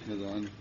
أشهد أن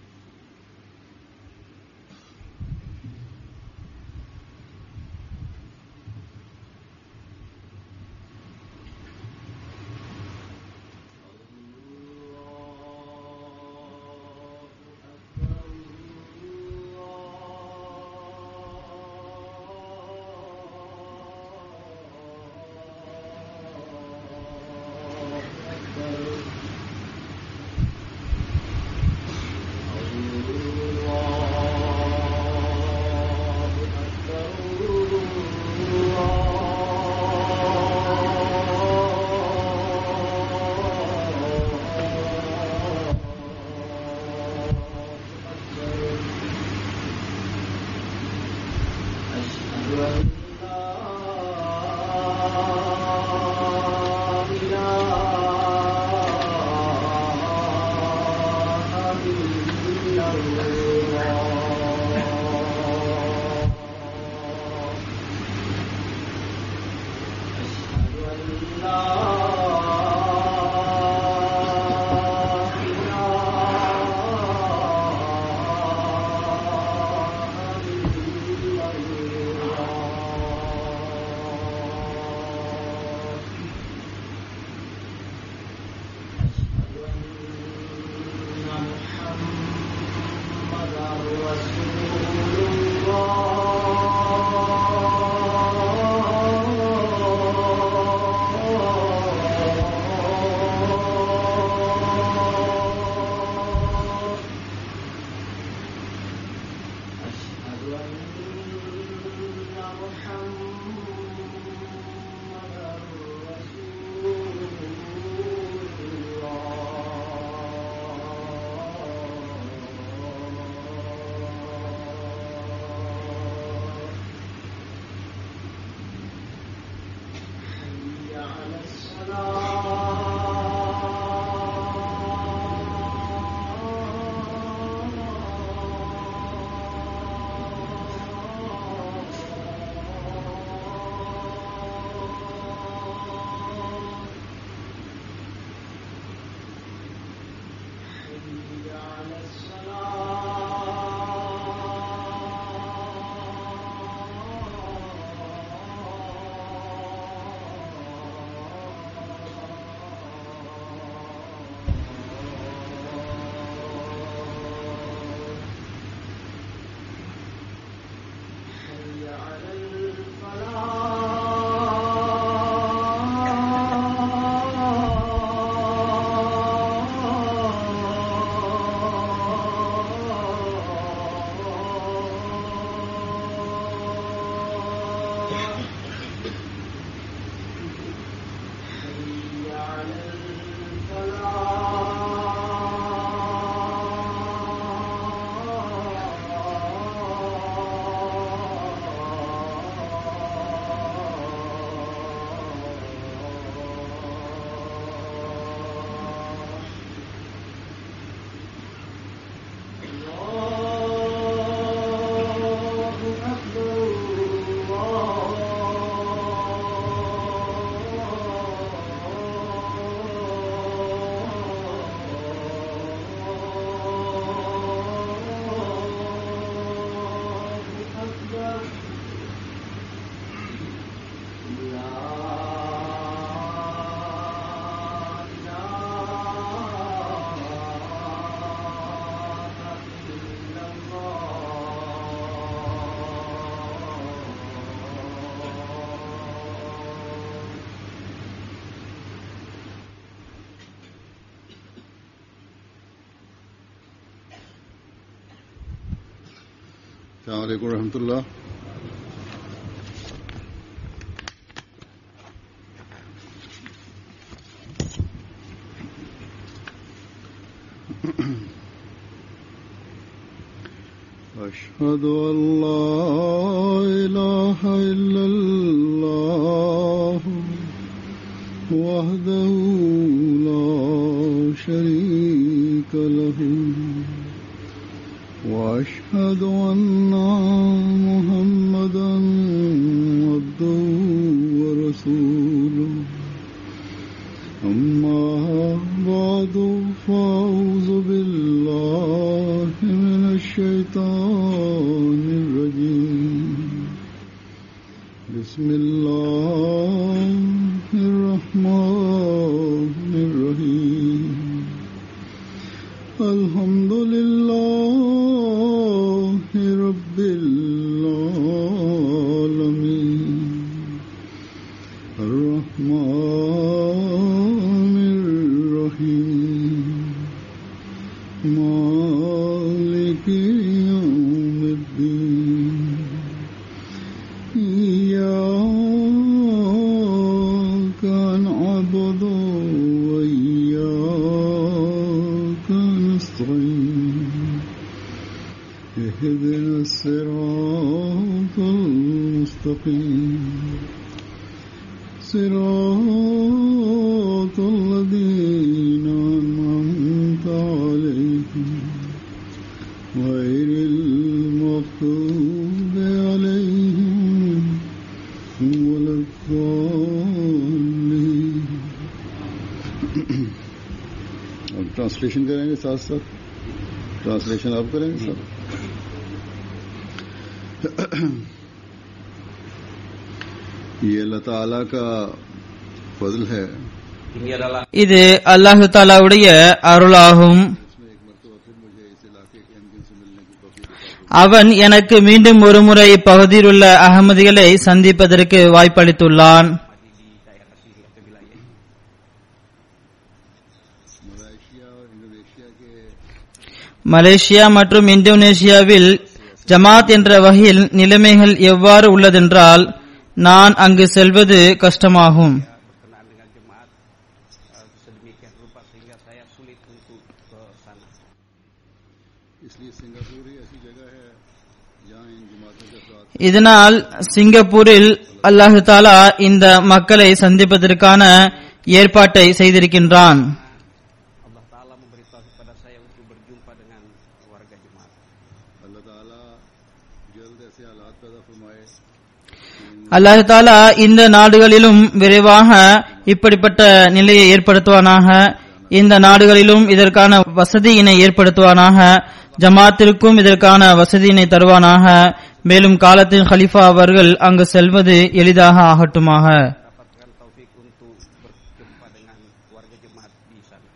السلام عليكم ورحمة الله أشهد أن لا إله إلا الله وحده لا شريك له وأشهد أن محمدا عبده ورسوله أما بعد فأعوذ بالله الرحمن الرحيم مالك يوم الدين إياك نعبد وإياك نستعين اهدنا الصراط المستقيم صراط الذين أنعمت عليهم غير المغضوب عليهم ولا الضالين अब ट्रांसलेशन करेंगे साथ साथ ट्रांसलेशन आप करेंगे सर ये अल्लाह ताला का फजल है Ini adalah இது அல்லாஹு தாலாவுடைய அருளாகும் इसमें एक मरतबा फिर मुझे इस इलाके के एमकिन से मिलने की तौफीक अता அவன் எனக்கு மீண்டும் ஒருமுறை இப்பகுதியில் உள்ள அகமதிகளை சந்திப்பதற்கு வாய்ப்பளித்துள்ளான் मलेशिया और इंडोनेशिया के மலேசியா மற்றும் இந்தோனேஷியாவில் ஜமாத் என்ற வகையில் நிலைமைகள் எவ்வாறு உள்ளதென்றால் நான் அங்கு செல்வது கஷ்டமாகும் berkenaan dengan jemaat eh, sedemikian rupa sehingga saya sulit untuk ke sana. इसलिए सिंगापुर ही ऐसी जगह है जहाँ इन जमातों के साथ இதனால் சிங்கப்பூரில் அல்லாஹு தாலா இந்த மக்களை சந்திப்பதற்கான ஏற்பாட்டை செய்திருக்கின்றான் Allah Ta'ala memberitahu kepada saya untuk berjumpa dengan warga jemaat. अल्लाह ताला जल्द ऐसे हालात पैदा फरमाए அல்லாஹு தாலா இந்த நாடுகளிலும் விரைவாக இப்படிப்பட்ட நிலையை ஏற்படுத்துவானாக இந்த நாடுகளிலும் இதற்கான வசதியினை ஏற்படுத்துவானாக ஜமாத்திற்கும் இதற்கான வசதியினை தருவானாக மேலும் காலத்தின் ஹலிஃபா அவர்கள் அங்கு செல்வது எளிதாக ஆகட்டுமாக Dapatkan taufik untuk berjumpa dengan warga jemaat di sana.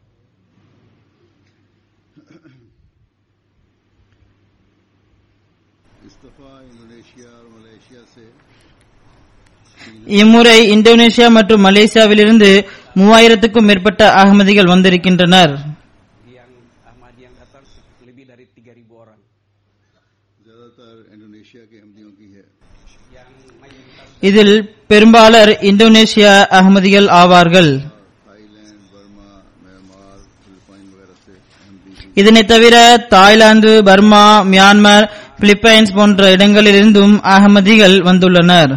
इस दफा इंडोनेशिया और मलेशिया से இம்முறை இந்தோனேஷியா மற்றும் மலேசியாவிலிருந்து மூவாயிரத்துக்கும் மேற்பட்ட அகமதிகள் வந்திருக்கின்றனர் Yang Ahmadi yang datang lebih dari 3.000 orang. ज्यादातर इंडोनेशिया के अहमदियों की है Yang mayoritas இதில் பெரும்பாலர் இந்தோனேஷியா அகமதிகள் ஆவார்கள் थाईलैंड बर्मा म्यांमार फिलिपाइन वगैरह से अहमदी இதனைத் தவிர தாய்லாந்து பர்மா மியான்மர் பிலிப்பைன்ஸ் போன்ற இடங்களிலிருந்தும் அகமதிகள் வந்துள்ளனர்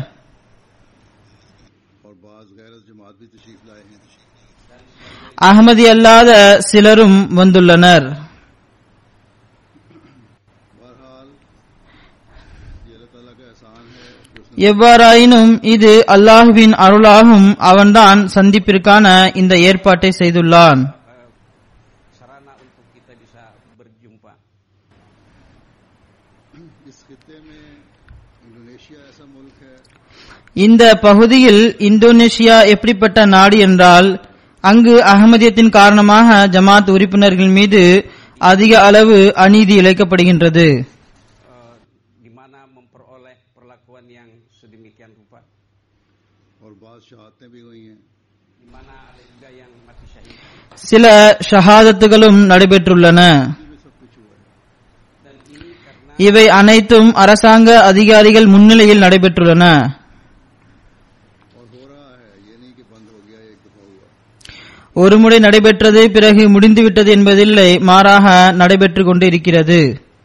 और बाज गैरत जमात भी तशरीफ लाए हैं அகமதி அல்லாத சிலரும் வந்துள்ளனர் बहरहाल ये अल्लाह ताला का एहसान है कि उसने எவ்வாறாயினும் இது அல்லாஹுவின் அருளாகும் அவன்தான் சந்திப்பிற்கான இந்த ஏற்பாட்டை செய்துள்ளான் eh, sarana untuk kita bisa berjumpa. इस खत्े में इंडोनेशिया ऐसा मुल्क है இந்த பகுதியில் இந்தோனேஷியா எப்படிப்பட்ட நாடு என்றால் அங்கு அகமதியத்தின் காரணமாக ஜமாத் உறுப்பினர்கள் மீது அதிக அளவு அநீதி இழைக்கப்படுகின்றது eh, di mana memperoleh perlakuan yang sedemikian rupa. और बाज शहादतें भी हुई हैं Di mana ada juga yang mati syahid. சில ஷஹாதத்துகளும் நடைபெற்றுள்ளன इसमें सब कुछ हुआ है Dan ini karena இவை அனைத்தும் அரசாங்க அதிகாரிகள் முன்னிலையில் நடைபெற்றுள்ளன और हो रहा है ये नहीं कि बंद हो गया एक दफा हुआ ஒருமுறை நடைபெற்றது பிறகு முடிந்துவிட்டது என்பதில்லை மாறாக நடைபெற்றுக் கொண்டிருக்கிறது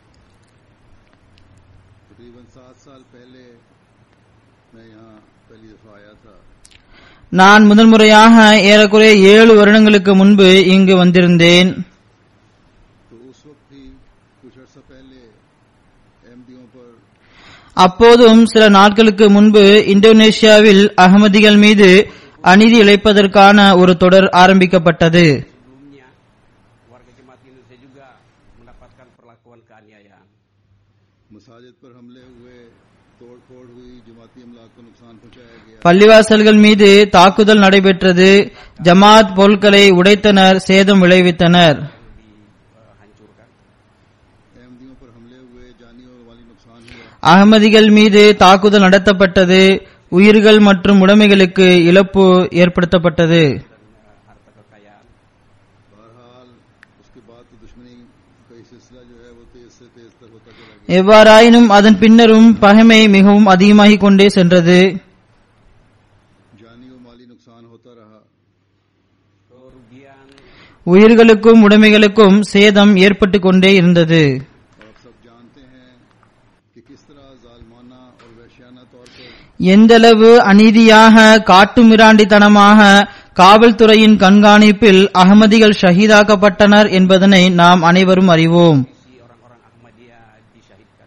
तकरीबन सात साल पहले मैं यहाँ पहली दफा आया था நான் முதல் முறையாக ஏறக்குறைய ஏழு வருடங்களுக்கு முன்பு இங்கு வந்திருந்தேன் तो उस वक्त भी कुछ अर्सा पहले एमडीओ पर அப்போதும் சில நாட்களுக்கு முன்பு இந்தோனேஷியாவில் அகமதிகள் மீது அநீதி இழைப்பதற்கான ஒரு தொடர் ஆரம்பிக்கப்பட்டது sebelumnya warga jemaat Indonesia juga mendapatkan perlakuan keaniayaan. मसाजिद पर हमले हुए तोड़ फोड़ हुई जमाती अमलाक को नुकसान पहुंचाया गया பள்ளிவாசல்கள் மீது தாக்குதல் நடைபெற்றது ஜமாத் பொருட்களை உடைத்தனர் சேதம் விளைவித்தனர் Dihancurkan. एमडीओ पर हमले हुए जानी और माली नुकसान हुआ அகமதிகள் மீது தாக்குதல் நடத்தப்பட்டது உயிர்கள் மற்றும் உடைமைகளுக்கு இழப்பு ஏற்படுத்தப்பட்டது dan eh, harta kekayaan. बहरहाल उसके बाद तो दुश्मनी का ये सिलसिला जो है वो तेज से तेज तर होता चला गया எவ்வாறாயினும் அதன் பின்னரும் பகைமை மிகவும் அதிகமாகிக் கொண்டே சென்றது जानी व माली नुकसान होता रहा Kerugian உயிர்களுக்கும் உடைமைகளுக்கும் சேதம் ஏற்பட்டு கொண்டே இருந்தது और आप सब जानते हैं कि किस तरह जालमाना और वैश्याना तौर पर எந்தளவு அநீதியாக காட்டுமிராண்டித்தனமாக காவல்துறையின் கண்காணிப்பில் அகமதிகள் ஷஹீதாக்கப்பட்டனர் என்பதனை நாம் அனைவரும் அறிவோம் si orang-orang Ahmadiyah disyahidkan.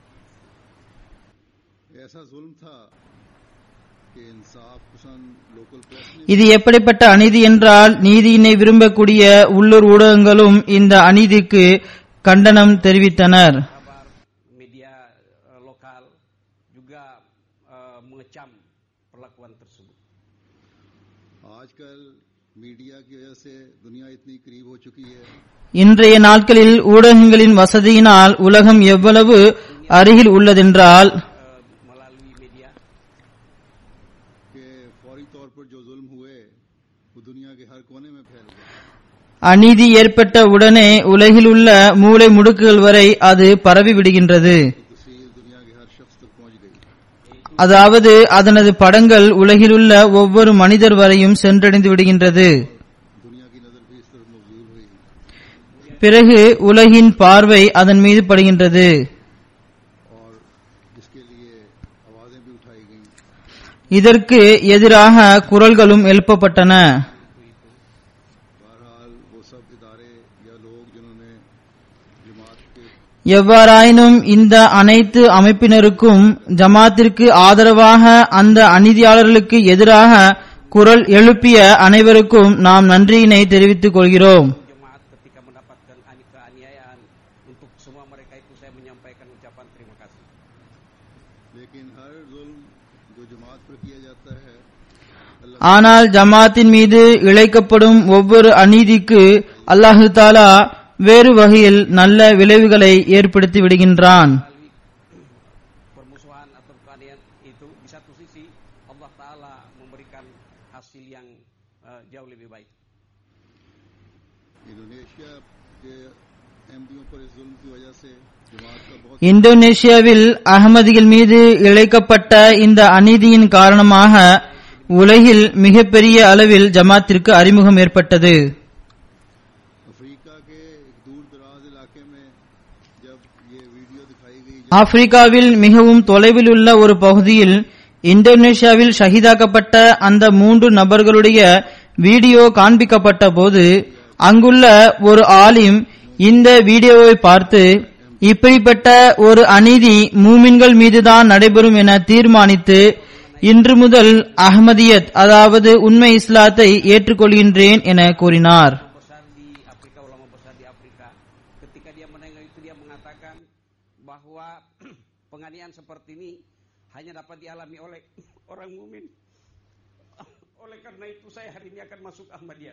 ऐसा जुल्म था कि इंसाफ पसंद लोकल प्रेस ने இது எப்படிப்பட்ட அநீதி என்றால் நீதியினை விரும்பக்கூடிய உள்ளூர் ஊடகங்களும் இந்த அநீதிக்கு கண்டனம் தெரிவித்தனர் Kabar media eh, lokal juga eh, mengecam perlakuan tersebut. आजकल मीडिया की वजह से दुनिया इतनी करीब हो चुकी है இன்றைய நாட்களில் ஊடகங்களின் வசதியினால் உலகம் எவ்வளவு அருகில் உள்ளதென்றால் Eh, melalui media कि फौरी तौर पर जो जुल्म हुए वो दुनिया के हर कोने में फैल गए அநீதி ஏற்பட்ட உடனே உலகில் உள்ள மூலை முடுக்குகள் வரை அது பரவி விடுகின்றது तस्वीर दुनिया के हर शख्स तक पहुंच गई அதாவது அதனது படங்கள் உலகிலுள்ள ஒவ்வொரு மனிதர் வரையும் சென்றடைந்து விடுகின்றது दुनिया की नजर भी इस तरफ मबजूल हुई பிறகு உலகின் பார்வை அதன் மீது படுகின்றது और इसके लिए आवाजें भी उठाई गईं இதற்கு எதிராக குரல்களும் எழுப்பப்பட்டன बहरहाल वो सब इदारे या लोग जिन्होंने जमात के எவ்வாறாயினும் இந்த அனைத்து அமைப்பினருக்கும் ஜமாத்திற்கு ஆதரவாக அந்த அநீதியாளர்களுக்கு எதிராக குரல் எழுப்பிய அனைவருக்கும் நாம் நன்றியினை தெரிவித்துக் கொள்கிறோம் jemaat ketika mendapatkan ani- keaniayaan untuk semua mereka itu saya menyampaikan ucapan terima kasih. लेकिन हर जुल्म जो जमात पर किया जाता है अल्लाह ஆனால் ஜமாத்தின் மீது இழைக்கப்படும் ஒவ்வொரு அநீதிக்கு அல்லாஹு தாலா வேறு வகையில் நல்ல விளைவுகளை ஏற்படுத்தி விடுகின்றான் Melalui permusuhan atau keaniayaan itu di satu sisi Allah Taala memberikan hasil yang eh, jauh lebih baik. Indonesia के एमडीओ पर इस जुल्म की वजह से जमात का बहुत இந்தோனேஷியாவில் அகமதிகள் மீது இழைக்கப்பட்ட இந்த அநீதியின் காரணமாக உலகில் மிகப்பெரிய அளவில் ஜமாத்திற்கு அறிமுகம் ஏற்பட்டது अफ्रीका के एक दूर दराज इलाके में जब ये वीडियो दिखाई गई ஆப்பிரிக்காவில் மிகவும் தொலைவில் உள்ள ஒரு பகுதியில் இந்தோனேஷியாவில் ஷஹீதாக்கப்பட்ட அந்த மூன்று நபர்களுடைய வீடியோ காண்பிக்கப்பட்ட போது அங்குள்ள ஒரு ஆலிம் இந்த வீடியோவை பார்த்து இப்படிப்பட்ட ஒரு அநீதி மூமின்கள் மீதுதான் நடைபெறும் என தீர்மானித்து இன்று முதல் அஹ்மதியத் அதாவது உண்மை இஸ்லாத்தை ஏற்றுக்கொள்கின்றேன் என கூறினார் Besar di Afrika ulama besar di Afrika ketika dia mendengar itu dia mengatakan bahwa penganiayaan seperti ini hanya dapat dialami oleh orang mukmin. Oleh karena itu saya hari ini akan masuk Ahmadiyah.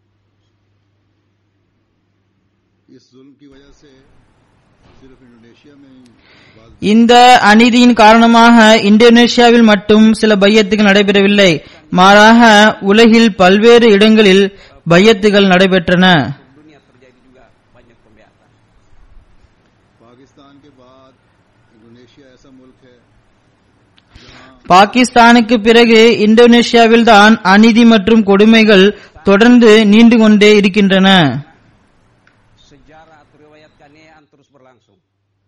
इस जुल्म की वजह से सिर्फ Indonesia में ही बाद இந்த அநீதியின் காரணமாக இந்தோனேஷியாவில் மட்டும் சில பையத்துகள் நடைபெறவில்லை மாறாக உலகில் பல்வேறு இடங்களில் பையத்துகள் நடைபெற்றன Dunia terjadi juga banyak pembeatan. Pakistan के बाद इंडोनेशिया ऐसा मुल्क है जहां பாகிஸ்தானுக்கு பிறகு இந்தோனேஷியாவில்தான் அநீதி மற்றும் கொடுமைகள் தொடர்ந்து நீண்டு கொண்டே இருக்கின்றன Sejarah atau riwayat keaniayaan terus berlangsung.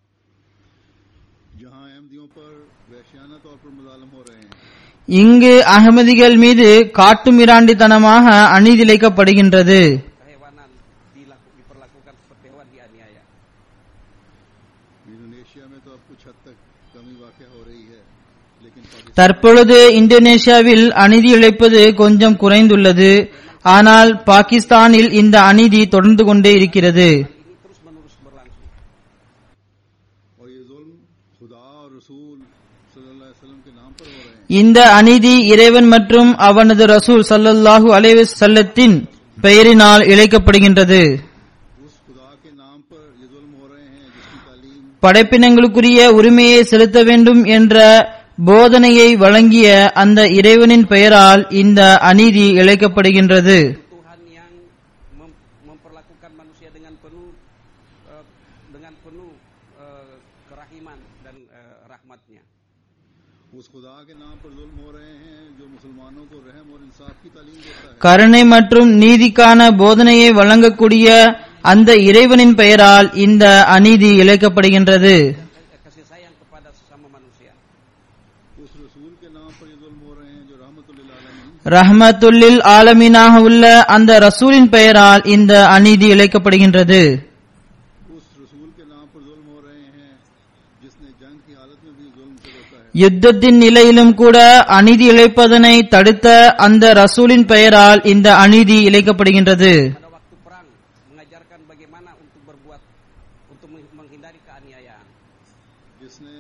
जहां अहमदियों पर वैश्याना तौर पर मुजालम हो रहे हैं இங்கு அகமதிகள் மீது காட்டுமிராண்டித்தனமாக அநீதி இழைக்கப்படுகின்றது Kehewanan dilaku, diperlakukan seperti hewan dianiaya. Indonesia में तो अब कुछ हद तक कमी वाक़ हो रही है लेकिन पाकिस्तान தற்பொழுது இந்தோனேஷியாவில் அநீதி இழைப்பது கொஞ்சம் குறைந்துள்ளது ஆனால் பாகிஸ்தானில் இந்த அநீதி தொடர்ந்து கொண்டே இருக்கிறது Ini terus menerus berlangsung. और ये जुल्म खुदा और रसूल सल्लल्लाहु अलैहि वसल्लम के नाम पर हो रहे हैं இந்த அநீதி இறைவன் மற்றும் அவனது ரசூல் ஸல்லல்லாஹு அலைஹி வஸல்லத்தின் பெயரினால் இழைக்கப்படுகின்றது उस खुदा के नाम पर ये जुल्म हो रहे हैं जिसकी तालीम படைப்பினங்களுக்குரிய உரிமையை செலுத்த வேண்டும் என்ற போதனையை வழங்கிய அந்த இறைவனின் பெயரால் இந்த அநீதி இழைக்கப்படுகின்றது Tuhan yang mem- memperlakukan manusia dengan penuh eh, dengan penuh eh, kerahiman dan eh, rahmatnya. उस खुदा के नाम पर जुल्म हो रहे हैं जो मुसलमानों को रहम और इंसाफ की तालीम देता है கருணை மற்றும் நீதிக்கான போதனையை வழங்கக்கூடிய அந்த இறைவனின் பெயரால் இந்த அநீதி இழைக்கப்படுகின்றது Eh, Kasih sayang kepada sesama manusia. उस रसूल के नाम पर ये जुल्म हो रहे हैं जो रहमतुल्लिल आलमीन ரஹ்மத்துல்லில் ஆலமீனாக உள்ள அந்த ரசூலின் பெயரால் இந்த அநீதி இழைக்கப்படுகின்றது उस रसूल के नाम पर जुल्म हो रहे हैं जिसने जंग की हालत में भी जुल्म से रोका है யுத்தத்தின் நிலையிலும் கூட அநீதி இழைப்பதனை தடுத்த அந்த ரசூலின் பெயரால் இந்த அநீதி இழைக்கப்படுகின்றது Pada waktu perang mengajarkan bagaimana untuk berbuat untuk meng- menghindari keaniayaan. जिसने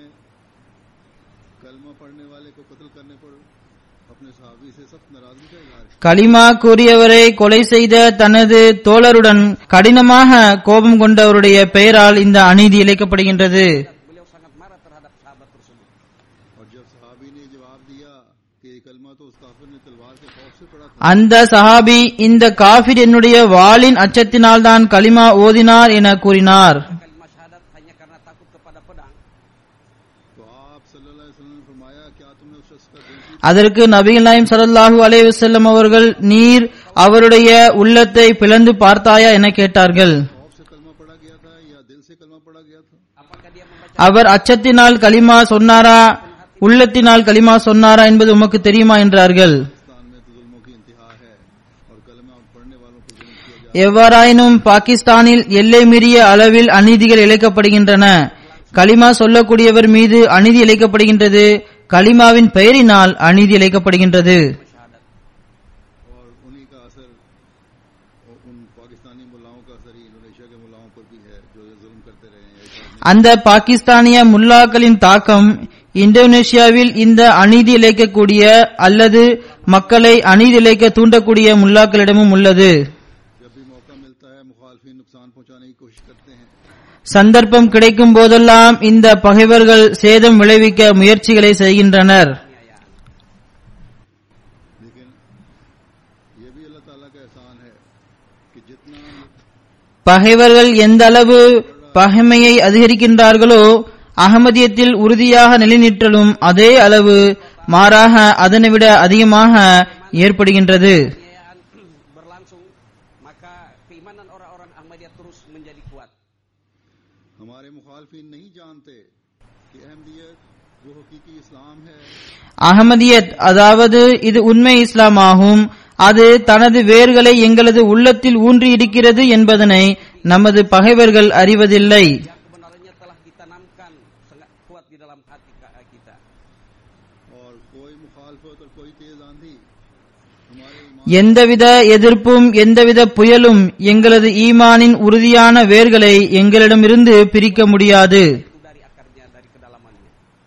कलमा पढ़ने वाले को कत्ल करने पर अपने सहाबी से सख्त नाराजगी का इजहार किया கலிமா கூறியவரை கொலை செய்த தனது தோழருடன் கடினமாக கோபம் கொண்டவருடைய பெயரால் இந்த அநீதி இழைக்கப்படுகின்றது Beliau sangat marah terhadap sahabat tersebut. और जब सहाबी ने जवाब दिया कि ये कलमा तो उस काफिर ने तलवार के खौफ से पढ़ा था அந்த சஹாபி இந்த காஃபிர் என்னுடைய வாளின் அச்சத்தினால் தான் கலிமா ஓதினார் என கூறினார் Kalimat syahadat hanya karena takut kepada pedang. तो आप सल्लल्लाहु अलैहि वसल्लम ने फरमाया क्या तुमने उस शख्स का दिल जीत அதற்கு நபிகள் நாயம் ஸல்லல்லாஹு அலைஹி வஸல்லம் அவர்கள் நீர் அவருடைய உள்ளத்தை பிளந்து பார்த்தாயா என கேட்டார்கள் खौफ से कलमा पढ़ा गया था या दिल से कलमा पढ़ा गया था Apakah dia membaca அவர் அச்சத்தினால் கலிமா சொன்னாரா உள்ளத்தினால் கலிமா சொன்னாரா என்பது உமக்கு தெரியுமா என்றார்கள் पाकिस्तान में तो जुल्मों की इंतहा है और कलमा पढ़ने वालों पर जुल्म किया जा எவ்வாறாயினும் பாகிஸ்தானில் எல்லை மீறிய அளவில் அநீதிகள் இழைக்கப்படுகின்றன கலிமா சொல்லக்கூடியவர் மீது அநீதி இழைக்கப்படுகின்றது கலிமாவின் பெயரினால் அநீதி இழைக்கப்படுகின்றது syahadat? और उन्हीं का असर और उन पाकिस्तानी मुल्लाओं का असर ही इंडोनेशिया के मुल्लाओं पर भी है जो ये जुल्म करते रहे हैं एक आदमी அந்த பாகிஸ்தானிய முல்லாக்களின் தாக்கம் இந்தோனேஷியாவில் இந்த அநீதி இழைக்கக்கூடிய அல்லது மக்களை அநீதி இழைக்க தூண்டக்கூடிய முல்லாக்களிடமும் உள்ளது जब भी मौका मिलता है मुखालफी नुकसान पहुंचाने की कोशिश करते हैं சந்தர்ப்பம் கிடைக்கும் போதெல்லாம் இந்த பகைவர்கள் சேதம் விளைவிக்க முயற்சிகளை செய்கின்றனர் Keaniayaan. लेकिन ये भी अल्लाह ताला का एहसान है कि जितना பகைவர்கள் எந்த அளவு பகைமையை அதிகரிக்கின்றார்களோ அகமதியத்தில் உறுதியாக நிலைநிற்றலும் அதே அளவு மாறாக அதனை விட அதிகமாக ஏற்படுகின்றது Keaniayaan berlangsung, maka keimanan orang-orang Ahmadiyah terus menjadi kuat. हमारे मुखालफी नहीं जानते कि अहमदियत वो हकीकी इस्लाम है அகமதியத் அதாவது இது உண்மை இஸ்லாமாகும் அது தனது வேர்களை எங்களது உள்ளத்தில் ஊன்றி இருக்கிறது என்பதனை நமது பகைவர்கள் அறிவதில்லை Yang kebenarannya telah ditanamkan sangat kuat di dalam hati ka- kita. और कोई मुखालफत और कोई तेज आंधी हमारे ईमान எந்தவித எதிர்ப்பும் எந்தவித புயலும் எங்களது ஈமானின் உறுதியான வேர்களை எங்களிடமிருந்து பிரிக்க முடியாது Itu dari akarnya, dari kedalamannya.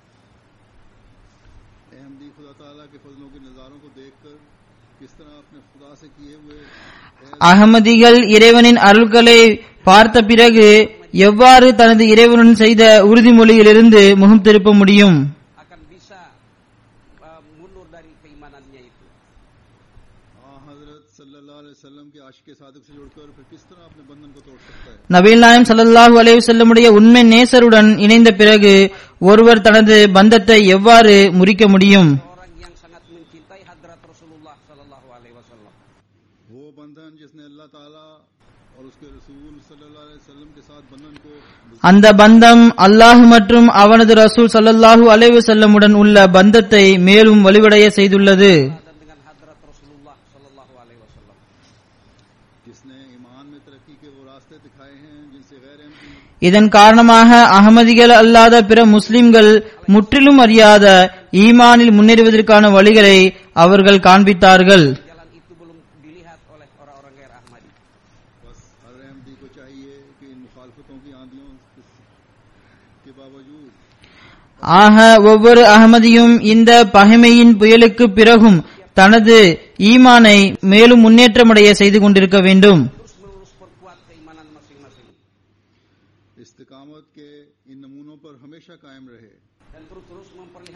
Ahmadi खुदा ताला के फजलों के नज़ारों को देखकर किस तरह अपने खुदा से किए हुए அகமதிகள் இறைவனின் அருள்களை பார்த்த பிறகு எவ்வாறு தனது இறைவனுடன் செய்த உறுதிமொழியிலிருந்து முகம் திருப்ப முடியும் Akan bisa uh, mundur dari keimanannya itu. आ हजरत सल्लल्लाहु अलैहि वसल्लम के आशिक सादिक से जुड़कर फिर किस तरह अपने बंधन को तोड़ सकता है நபீல் நாயம் ஸல்லல்லாஹு அலைஹி வஸல்லமுடைய உண்மை நேசருடன் இணைந்த பிறகு ஒருவர் தனது பந்தத்தை எவ்வாறு முறிக்க முடியும் Orang yang sangat mencintai hadrat Rasulullah Sallallahu Alaihi Wasallam. वो बंधन जिसने अल्लाह ताला और उसके रसूल सल्लल्लाहु अलैहि वसल्लम के साथ बंधन को அந்த பந்தம் அல்லாஹ் மற்றும் அவனது ரசூல் ஸல்லல்லாஹு அலைஹி வஸல்லமுடன் உள்ள பந்தத்தை மேலும் வலுவடைய செய்துள்ளது dan dengan hadrat Rasulullah Sallallahu Alaihi Wasallam. जिसने ईमान में तरक्की के वो रास्ते दिखाए हैं जिनसे गैर अहमदी இதன் காரணமாக அகமதிகள் அல்லாத பிற முஸ்லிம்கள் முற்றிலும் அறியாத ஈமானில் முன்னேறுவதற்கான வழிகளை அவர்கள் காண்பித்தார்கள் Jalan itu belum dilihat oleh orang-orang gair Ahmadi. बस हर अहमदी को चाहिए कि इन मुखालफतों की आंधियों के बावजूद ஆக ஒவ்வொரு அகமதியும் இந்த பகைமையின் புயலுக்கு பிறகும் தனது ஈமானை மேலும் முன்னேற்றமடைய செய்து கொண்டிருக்க வேண்டும் Terus menerus perkuat keimanan masing-masing. इस्तिकामत के इन नमूनों पर हमेशा कायम रहे Dan terus-terus memperlihatkan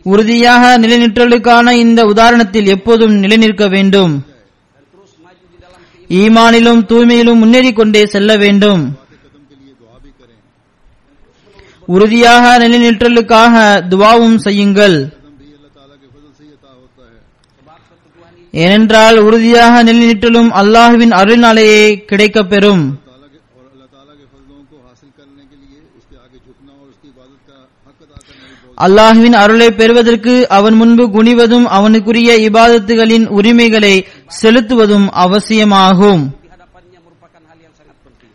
உறுதியாக நிலைநிற்றலுக்கான இந்த உதாரணத்தில் எப்போதும் நிலைநிற்க வேண்டும் dan terus maju di dalam keimanan ஈமானிலும் தூய்மையிலும் முன்னேறிக் கொண்டே செல்ல வேண்டும் बात कदम के लिए दुआ भी करें உறுதியாக நிலைநிற்றலுக்காக துவாவும் செய்யுங்கள் कदम भी अल्लाह ताला के फजल से ही अता होता है sebab keteguhan ini ஏனென்றால் உறுதியாக நிலைநிற்றலும் அல்லாஹுவின் அருள்நாளையே கிடைக்கப் பெறும் ताला के और अल्लाह ताला के फजलों को हासिल करने के लिए उसके आगे झुकना और उसकी इबादत का हक अदा करना भी बहुत அல்லாஹுவின் அருளை பெறுவதற்கு அவன் முன்பு குனிவதும் அவனுக்குரிய இபாதத்துகளின் உரிமைகளை செலுத்துவதும் அவசியமாகும் di hadapannya merupakan hal yang sangat penting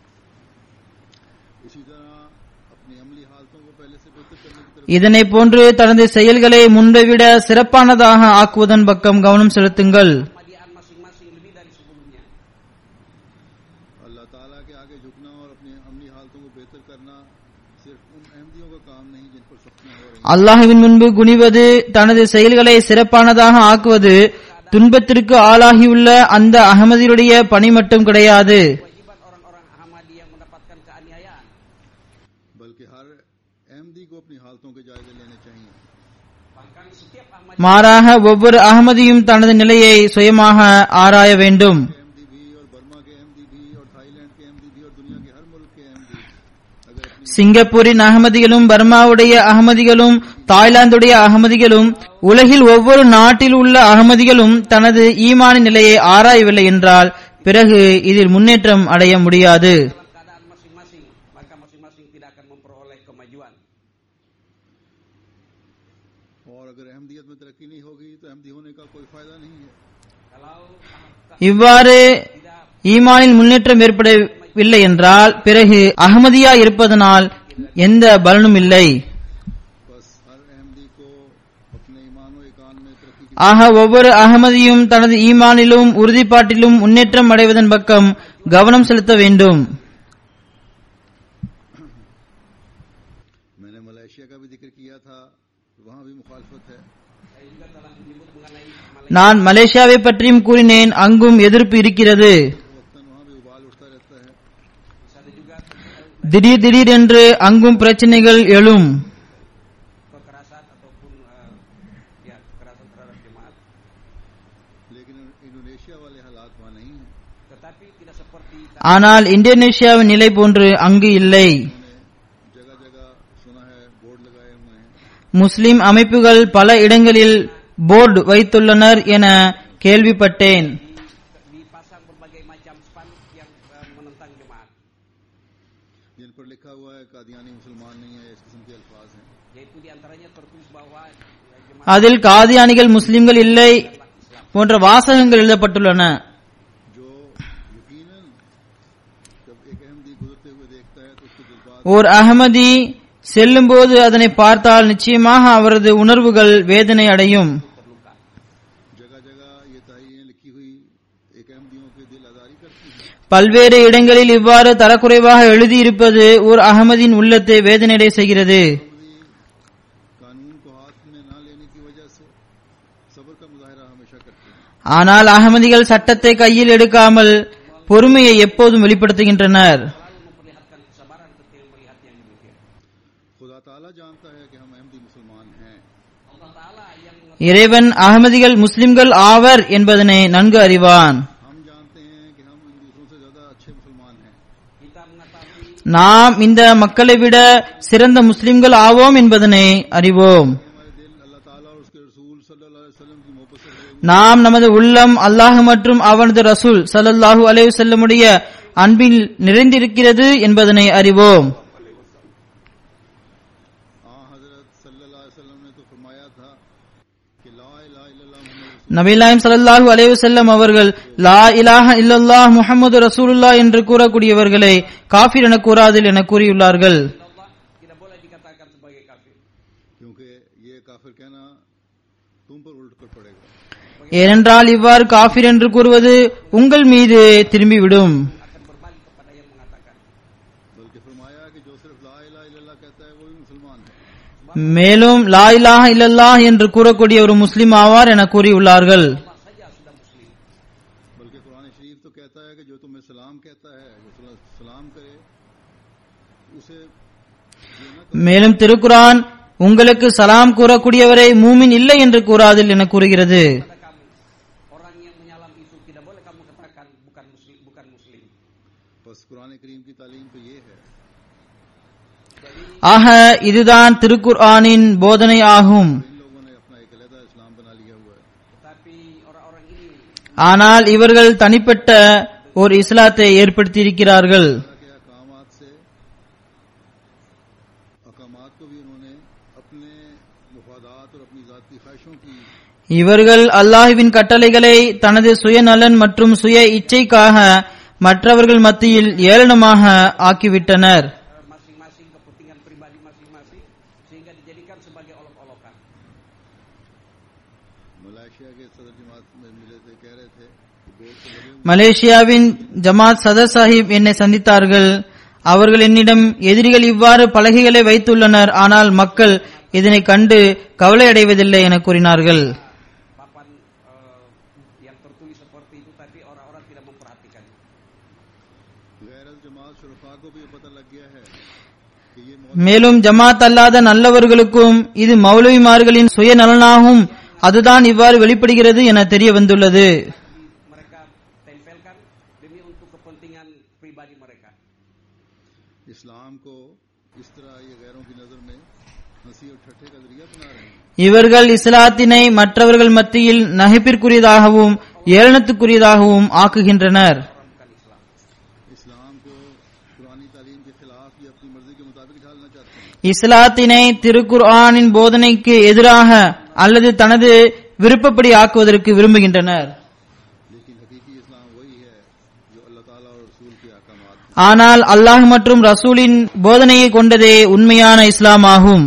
इसी तरह अपनी अमली हालतों को पहले से बेहतर करने की तरफ இதனை போன்று தனது செயல்களை முன்பை விட சிறப்பானதாக ஆக்குவதன் பக்கம் கவனம் செலுத்துங்கள் Ahmadian masing-masing lebih dari sebelumnya अल्लाह ताला के आगे झुकना और अपनी अमली हालतों को बेहतर करना सिर्फ उन अहमदियों का काम नहीं जिन पर सख्तियां हो रही हैं அல்லாஹுவின் முன்பு குனிவது தனது செயல்களை சிறப்பானதாக ஆக்குவது துன்பத்திற்கு ஆளாகியுள்ள அந்த அகமதியுடைய பணி மட்டும் கிடையாது kewajiban orang-orang Ahmadi yang mendapatkan keaniayaan बल्कि हर अहमदी को अपनी हालतों के जायजे लेने चाहिए bahkan setiap Ahmadi மாறாக ஒவ்வொரு அகமதியும் தனது நிலையை சுயமாக ஆராய வேண்டும் अहमदी भी और बर्मा के अहमदी भी और थाईलैंड के अहमदी भी और दुनिया के हर मुल्क के अहमदी अगर अपनी சிங்கப்பூரின் அகமதிகளும் பர்மாவுடைய அகமதிகளும் தாய்லாந்துடைய அகமதிகளும் உலகில் ஒவ்வொரு நாட்டில் உள்ள அகமதிகளும் தனது ஈமானின் நிலையை ஆராயவில்லை என்றால் பிறகு இதில் முன்னேற்றம் அடைய முடியாது dalam keadaan masing-masing maka masing-masing tidak akan memperoleh kemajuan और अगर अहमदियत में तरक्की नहीं होगी तो अहमदी होने का कोई फायदा नहीं है kalau ah, இவ்வாறு tidak ஈமானில் முன்னேற்றம் ஏற்படவில்லை என்றால் பிறகு அகமதியா இருப்பதனால் எந்த பலனும் இல்லை बस हर अहमदी को अपने ईमान व ईकान में तरक्की की ஆக ஒவ்வொரு அகமதியும் தனது ஈமானிலும் உறுதிப்பாட்டிலும் முன்னேற்றம் அடைவதன் பக்கம் கவனம் செலுத்த வேண்டும் मैंने मलेशिया का भी जिक्र किया था वहां भी मुखालफत है saya juga telah menyebut mengenai Malaysia நான் மலேசியாவை பற்றியும் கூறினேன் அங்கும் எதிர்ப்பு இருக்கிறது वक्तन वहां भी उबाल उठता रहता है Terus ada juga திடீர் திடீர் என்று அங்கும் பிரச்சனைகள் எழும் kekerasan ataupun eh, ya kekerasan terhadap jemaat लेकिन इंडोनेशिया वाले हालात वहां नहीं है tetapi tidak seperti ஆனால் இந்தோனேஷியாவின் நிலை போன்று அங்கு இல்லை उन्होंने जगह जगह सुना है बोर्ड लगाए हुए हैं முஸ்லிம் அமைப்புகள் பல இடங்களில் போர்டு வைத்துள்ளனர் என கேள்விப்பட்டேன் dipasang berbagai macam spanduk yang eh, menentang jemaat जिन पर लिखा हुआ है कादियानी मुसलमान नहीं है इस किस्म के अल्फाज हैं yaitu diantaranya tertulis bahwa eh, jemaat அதில் காதியானிகள் முஸ்லிம்கள் இல்லை போன்ற வாசகங்கள் எழுதப்பட்டுள்ளன जो यकीनन जब एक अहमदी गुजरते हुए देखता है तो उसके जज्बात ஓர் अहमदी செல்லும்போது அதனை பார்த்தால் நிச்சயமாக அவரது உணர்வுகள் வேதனை அடையும் terluka जगह जगह ये तहरीरें लिखी हुई एक अहमदियों के दिल आजारी करती हैं பல்வேறு இடங்களில் இவ்வாறு தரக்குறைவாக எழுதியிருப்பது ஓர் அகமதியின் உள்ளத்தை வேதனையடை செய்கிறது अहमदी कानून को हाथ में ना लेने की वजह से सब्र का मुजाहरा हमेशा करते हैं ஆனால் அகமதிகள் சட்டத்தை கையில் எடுக்காமல் பொறுமையை எப்போதும் வெளிப்படுத்துகின்றனர் selalu memperlihatkan kesabaran ketika melihat yang demikian खुदा ताला जानता है कि हम अहमदी मुसलमान हैं Allah Ta'ala yang இறைவன் அகமதிகள் முஸ்லிம்கள் ஆவர் என்பதனை நன்கு அறிவான் हम जानते हैं कि हम इन दूसरों से ज्यादा अच्छे मुसलमान हैं kita mengetahui நாம் இந்த மக்களை விட சிறந்த முஸ்லிம்கள் ஆவோம் என்பதனை அறிவோம் हमारे दिल अल्लाह ताला और उसके रसूल सल्लल्लाहु अलैहि वसल्लम की मोहब्बत से भरे हुए நாம் நமது உள்ளம் அல்லாஹ் மற்றும் அவனது ரசூல் ஸல்லல்லாஹு அலைஹி வஸல்லமுடைய அன்பில் நிறைந்திருக்கிறது என்பதனை அறிவோம் हाँ हजरत सल्लल्लाहु अलैहि वसल्लम ने तो फरमाया था कि ला इलाहा इल्लल्लाह मुहम्मद நபிலாயம் ஸல்லல்லாஹு அலைஹி வஸல்லம் அவர்கள் லா இலாஹ இல்லல்லாஹ் முஹம்மது ரசூலுல்லாஹ் என்று கூறக்கூடியவர்களை காஃபிர் என கூறாதில் என கூறியுள்ளார்கள் Allah tidak boleh dikatakan sebagai kafir क्योंकि ये काफिर कहना तुम पर उल्ट कर पड़ेगा ஏனென்றால் இவ்வாறு காஃபிர் என்று கூறுவது உங்கள் மீது திரும்பிவிடும் akan berbalik kepada yang mengatakan बल्कि फरमाया कि जो सिर्फ ला इलाहा इल्लल्लाह कहता है वो भी मुसलमान है மேலும் லா இலாஹ இல்லல்லாஹ் என்று கூறக்கூடிய ஒரு முஸ்லிம் ஆவார் என கூறியுள்ளார்கள் Allah saja sudah muslim बल्कि कुरान शरीफ तो कहता है कि जो तुम्हें सलाम कहता है जो सला- सलाम करे उसे ये न करो மேலும் திருக்குரான் உங்களுக்கு சலாம் கூறக்கூடியவரை மூமின் இல்லை என்று கூறாதில் என கூறுகிறது pada kamu orang yang menyalam itu tidak boleh kamu katakan bukan muslim bukan muslim बस कुरान करीम की तालीम तो ये है ஆக இதுதான் திருக்குர்ஆனின் போதனை ஆகும் इन लोगों ने अपना एक अलहदा इस्लाम बना लिया हुआ है tetapi orang-orang ini ஆனால் இவர்கள் தனிப்பட்ட ஒரு இஸ்லாத்தை ஏற்படுத்தியிருக்கிறார்கள் अल्लाह के अकामात से अकामात को भी उन्होंने अपने मुफादात और अपनी ज़ाती ख्वाहिशों की இவர்கள் அல்லாஹுவின் கட்டளைகளை தனது சுயநலன் மற்றும் சுய இச்சைக்காக மற்றவர்கள் மத்தியில் ஏளனமாக ஆக்கிவிட்டனர் eh, masing-masing kepentingan pribadi masing-masing sehingga dijadikan sebagai olok-olokan Malaysia के सदर जमात में मिले थे कह रहे थे कि बोर्ड तो लगे हुए மலேசியாவின் ஜமாத் சதர் சாஹிப் என்னை சந்தித்தார்கள் அவர்கள் என்னிடம் எதிரிகள் இவ்வாறு பலகைகளை வைத்துள்ளனர் ஆனால் மக்கள் இதனை கண்டு கவலை அடைவதில்லை என கூறினார்கள் papan eh, yang tertulis seperti itu tapi orang-orang tidak memperhatikannya गैर जमात शुरफा को भी ये पता लग गया है कि ये மேலும் ஜமாத் அல்லாத நல்லவர்களுக்கும் இது மௌலவிமார்களின் சுயநலனாகும் அதுதான் இவ்வாறு வெளிப்படுகிறது என தெரிய வந்துள்ளது mereka tempelkan demi untuk kepentingan pribadi mereka इस्लाम को इस तरह ये गैरों की नजर में हंसी और ठट्ठे का जरिया बना रहे हैं இவர்கள் இஸ்லாத்தினை மற்றவர்கள் மத்தியில் நகைப்பிற்குரியதாகவும் ஏளனத்துக்குரியதாகவும் ஆக்குகின்றனர் orang bukan Islam इस्लाम को पुरानी तालीम के खिलाफ या अपनी मर्जी के मुताबिक ढालना चाहते हैं இஸ்லாத்தினை திருக்குர்ஆனின் போதனைக்கு எதிராக அல்லது தனது விருப்பப்படி ஆக்குவதற்கு விரும்புகின்றனர் लेकिन हकीकी इस्लाम वही है जो अल्लाह ताला और रसूल के अहकामात हैं। ஆனால் அல்லாஹ் மற்றும் ரசூலின் போதனையை கொண்டதே உண்மையான இஸ்லாம் ஆகும்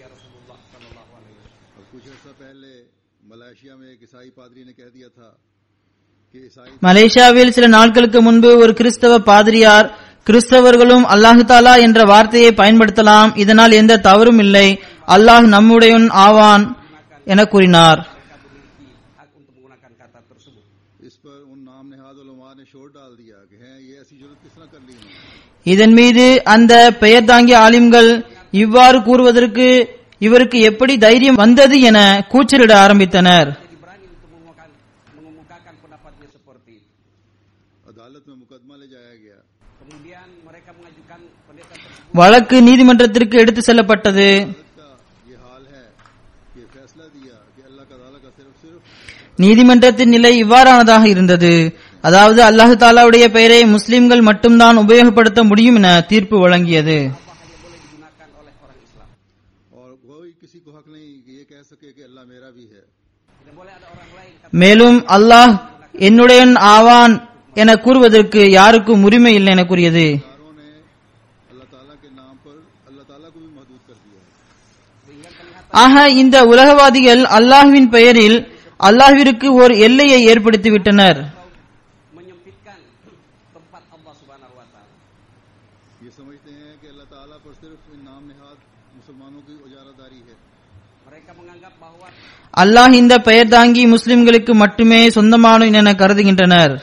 अब कुछ अर्सा पहले मलेशिया में एक ईसाई पादरी ने कह दिया था कि ईसाई மலேசியாவில் சில நாட்களுக்கு முன்பு ஒரு கிறிஸ்தவ பாதிரியார் கிறிஸ்தவர்களும் அல்லாஹு தாலா என்ற வார்த்தையை பயன்படுத்தலாம் இதனால் எந்த தவறும் இல்லை அல்லாஹ் நம்முடையவன் ஆவான் என கூறினார் mereka memiliki hak untuk menggunakan kata tersebut इस पर उन नाम नेहाद उलमा ने शोर डाल दिया कि हैं ये ऐसी जरूरत किस तरह कर ली उन्होंने இதன் மீது அந்த பெயர் தாங்கிய ஆலிம்கள் இவ்வாறு கூறுவதற்கு இவருக்கு எப்படி தைரியம் வந்தது என கூச்சலிட ஆரம்பித்தனர் jadi berani untuk mengemukakan, mengemukakan pendapatnya seperti itu अदालत में मुकदमा ले जाया गया kemudian mereka mengajukan pendeta tersebut வழக்கு நீதிமன்றத்திற்கு எடுத்து செல்லப்பட்டது अदालत का ये हाल है कि फैसला दिया कि अल्लाह का ताला का सिर्फ सिर्फ நீதிமன்றத்தின் நிலை இவ்வாறானதாக இருந்தது அதாவது அல்லாஹு தாலாவுடைய பெயரை முஸ்லிம்கள் மட்டும்தான் உபயோகப்படுத்த முடியும் என தீர்ப்பு வழங்கியது apa hanya boleh digunakan oleh orang Islam और कोई किसी को हक नहीं कि ये कह सके कि अल्लाह मेरा भी है tidak boleh ada orang lain kata மேலும் அல்லாஹ் என்னுடையவன் ஆவான் என கூறுவதற்கு யாருக்கும் உரிமை இல்லை என கூறியது कारों ने अल्लाह ताला के नाम पर अल्लाह ताला को भी महदूद कर दिया है sehingga kelihatan ஆக இந்த உலகவாதிகள் அல்லாஹ்வின் பெயரில் அல்லாஹ்விற்கு ஒரு எல்லையை ஏற்படுத்திவிட்டனர் menyempitkan tempat Allah Subhanahu wa taala ये समझते हैं कि अल्लाह ताला पर सिर्फ इन नाम निहाद मुसलमानों की उजारादारी है mereka menganggap bahwa அல்லாஹ் இந்த பெயர் தாங்கி முஸ்லிம்களுக்கு மட்டுமே சொந்தமானவன் என கருதுகின்றனர்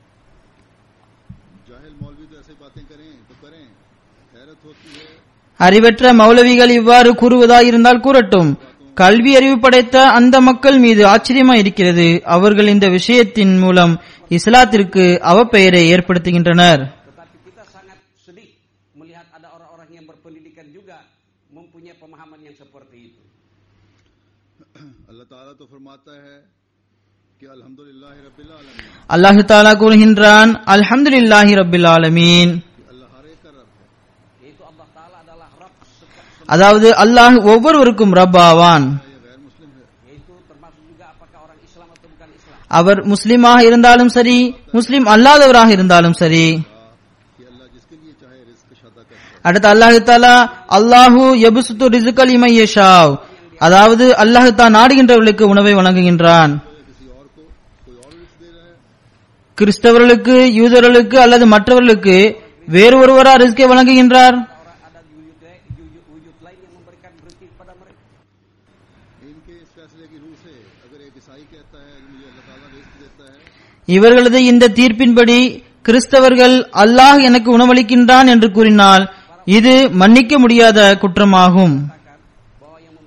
जाहिल मौलवी तो ऐसे बातें करें तो करें हैरत होती है அறிவற்ற மௌலவிகள் இவ்வாறு கூறுவதாயிருந்தால் கூறட்டும் கல்வி அறிவு படைத்த அந்த மக்கள் மீது ஆச்சரியமா இருக்கிறது அவர்கள் இந்த விஷயத்தின் மூலம் இஸ்லாத்திற்கு அவப்பெயரை ஏற்படுத்துகின்றனர் tetapi kita sangat sedih melihat ada orang-orang yang berpendidikan juga mempunyai pemahaman yang seperti itu अल्लाह ताला तो फरमाता है कि अल्हम्दुलिल्लाह रब्बिल आलमीन அல்லாஹு தாலா கூறுகின்றான் அல்ஹம்துலில்லாஹி ரப்பில் ஆலமீன் कि अल्लाह हर एक का रब है yaitu Allah taala adalah Rabb seka- அதாவது அல்லாஹ் ஒவ்வொருவருக்கும் ரப் ஆவான் ये गैर मुस्लिम है yaitu termasuk juga apakah orang Islam atau bukan Islam அவர் முஸ்லிமாக இருந்தாலும் சரி முஸ்லிம் அல்லாதவராக இருந்தாலும் சரி कि अल्लाह जिसके लिए चाहे रिस्क शादा करता है அடுத்து அல்லாஹு தாலா அல்லாஹு எபுசுத்து ரிசுக்கல் இமையஷாவ் அதாவது அல்லாஹு தான் நாடுகின்றவர்களுக்கு உணவை வழங்குகின்றான் किसी और को कोई और रिस्क दे रहा है கிறிஸ்தவர்களுக்கு யூதர்களுக்கு அல்லது மற்றவர்களுக்கு வேறு ஒருவரா ரிஸ்கை வழங்குகின்றார் orang ada wujud lain, wujud, wujud lain yang memberikan rezeki kepada mereka इनके इस फैसले की रूह से अगर एक ईसाई कहता है कि मुझे अल्लाह ताला रिस्क देता है இவர்களது இந்த தீர்ப்பின்படி கிறிஸ்தவர்கள் அல்லாஹ் எனக்கு உணவளிக்கின்றான் என்று கூறினால் இது மன்னிக்க முடியாத குற்றமாகும் katakan bahwa yang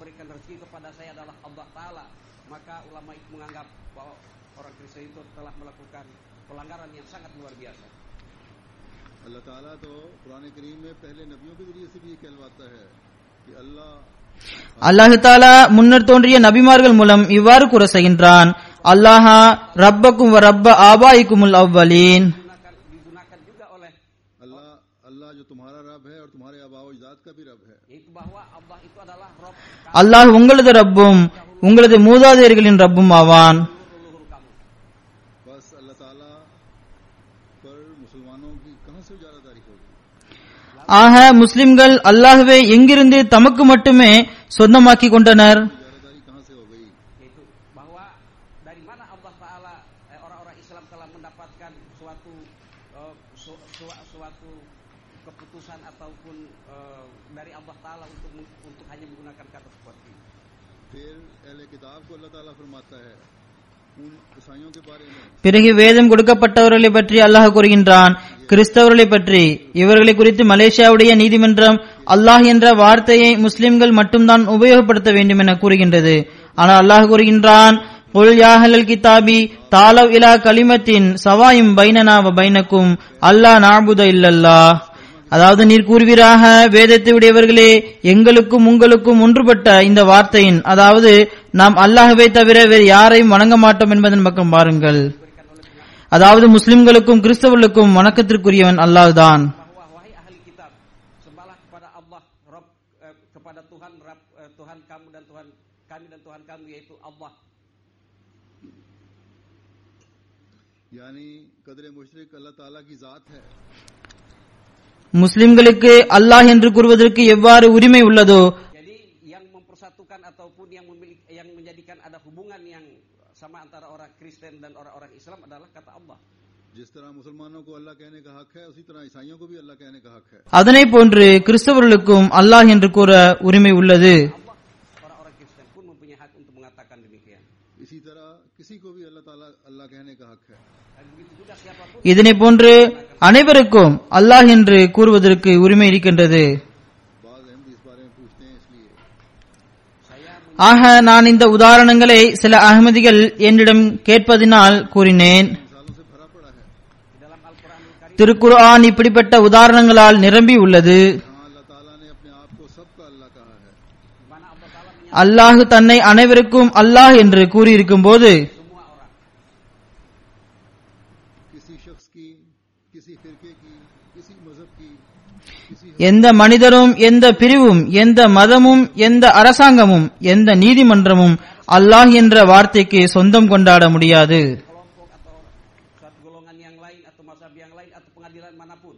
Indonesia itu telah melakukan pelanggaran yang sangat luar biasa. अल्लाह ताला तो कुरान करीम में पहले नबियों के जरिए से भी ये कहलवाता है कि अल्लाह அல்லாஹு தாலா முன்னர் தோன்றிய நபிமார்கள் மூலம் இவ்வாறு கூற செய்கின்றான் அல்லாஹா ரப்பக்கும் வ ரப்ப ஆபாயிக்குமுல் அவ்வலீன் Digunakan, digunakan juga oleh अल्लाह अल्लाह जो तुम्हारा रब है और तुम्हारे आबा अजदाद का भी रब है yaitu bahwa Allah itu adalah Rob அல்லாஹ் உங்களது ரப்பும் உங்களது மூதாதையர்களின் ரப்பும் ஆவான் leluhur kamu. बस अल्लाह ताला पर मुसलमानों की कहां से उजारादारी होगी ஆக முஸ்லிம்கள் அல்லாஹ்வை எங்கிருந்து தமக்கு மட்டுமே சொந்தமாக்கி கொண்டனர் उजारादारी कहां से हो गई yaitu bahwa dari mana Allah Taala eh, orang-orang Islam telah mendapatkan suatu eh, su- su- suatu keputusan ataupun eh, dari Allah Taala untuk untuk hanya menggunakan kata seperti ini. फिर अहले किताब को अल्लाह ताला फरमाता है उन ईसाइयों के बारे में பிறகு வேதம் கொடுக்கப்பட்டவர்களை பற்றி அல்லாஹ் கூறுகின்றான் கிறிஸ்தவர்களை பற்றி இவர்களை குறித்து மலேசியாவுடைய நீதிமன்றம் அல்லாஹ் என்ற வார்த்தையை முஸ்லிம்கள் மட்டும்தான் உபயோகப்படுத்த வேண்டும் என கூறுகின்றது ஆனால் அல்லாஹ் கூறுகின்றான் "குல் யா அஹ்லல் கிதாபி தாலவ் இலா கலிமத்தின் சவாயும் பைனனா வ பைனக்கும் அல்லாஹ் நாபுத இல்லல்லாஹ் அதாவது நீர் கூறுவீராக வேதத்தை உடையவர்களே எங்களுக்கும் உங்களுக்கும் ஒன்றுபட்ட இந்த வார்த்தையின் அதாவது நாம் அல்லாஹ்வை தவிர வேறு யாரையும் வணங்க மாட்டோம் என்பதன் பக்கம் பாருங்கள் அதாவது முஸ்லிம்களுக்கும் கிறிஸ்தவர்களுக்கும் வணக்கத்திற்குரியவன் அல்லாஹ்தான் bahwa wahai ahli kitab sembahlah kepada Allah Rob eh, kepada Tuhan Rab, eh, Tuhan kamu dan Tuhan kami dan Tuhan kamu yaitu Allah यानी कदर मुशरक अल्लाह ताला की जात है முஸ்லிம்களுக்கு அல்லாஹ் என்று கூறுவதற்கு எவ்வாறு உரிமை உள்ளதோ jadi yang mempersatukan ataupun yang memiliki yang menjadikan ada hubungan yang sama antara orang Kristen dan orang-orang Islam adalah kata Allah जिस तरह मुसलमानों को अल्लाह कहने का हक है उसी तरह ईसाइयों को भी अल्लाह कहने का हक है அதனை போன்று கிறிஸ்தவர்களுக்கும் அல்லாஹ் என்று கூற உரிமை உள்ளது Allah orang-orang Kristen pun mempunyai hak untuk mengatakan demikian इसी तरह किसी को भी अल्लाह ताला अल्लाह कहने का हक है dan begitu juga siapapun இதனை போன்று அனைவருக்கும் அல்லாஹ் என்று கூறுவதற்கு உரிமை இருக்கின்றது बाज अहमद इस बारे में पूछते हैं इसलिए saya men- ஆக நான் இந்த உதாரணங்களை சில அகமதிகள் என்னிடம் கேட்பதினால் கூறினேன் मिसालों से भरा पड़ा है di dalam Al-Qur'anul Karim திருக்குர்ஆன் இப்படிப்பட்ட உதாரணங்களால் நிரம்பி உள்ளது जहाँ अल्लाह ताला ने अपने आप को सबका अल्लाह कहा है di mana Allah Taala menyatakan அல்லாஹ் தன்னை அனைவருக்கும் அல்லாஹ் என்று கூறியிருக்கும் போது semua orang किसी शख्स की किसी फिरके की किसी मजहब की किसी எந்த மனிதரும் எந்த பிரிவும் எந்த மதமும் எந்த அரசாங்கமும் எந்த நீதிமன்றமும் அல்லாஹ் என்ற வார்த்தைக்கு சொந்தம் கொண்டாட முடியாது kelompok atau suatu golongan yang lain atau mazhab yang lain atau pengadilan manapun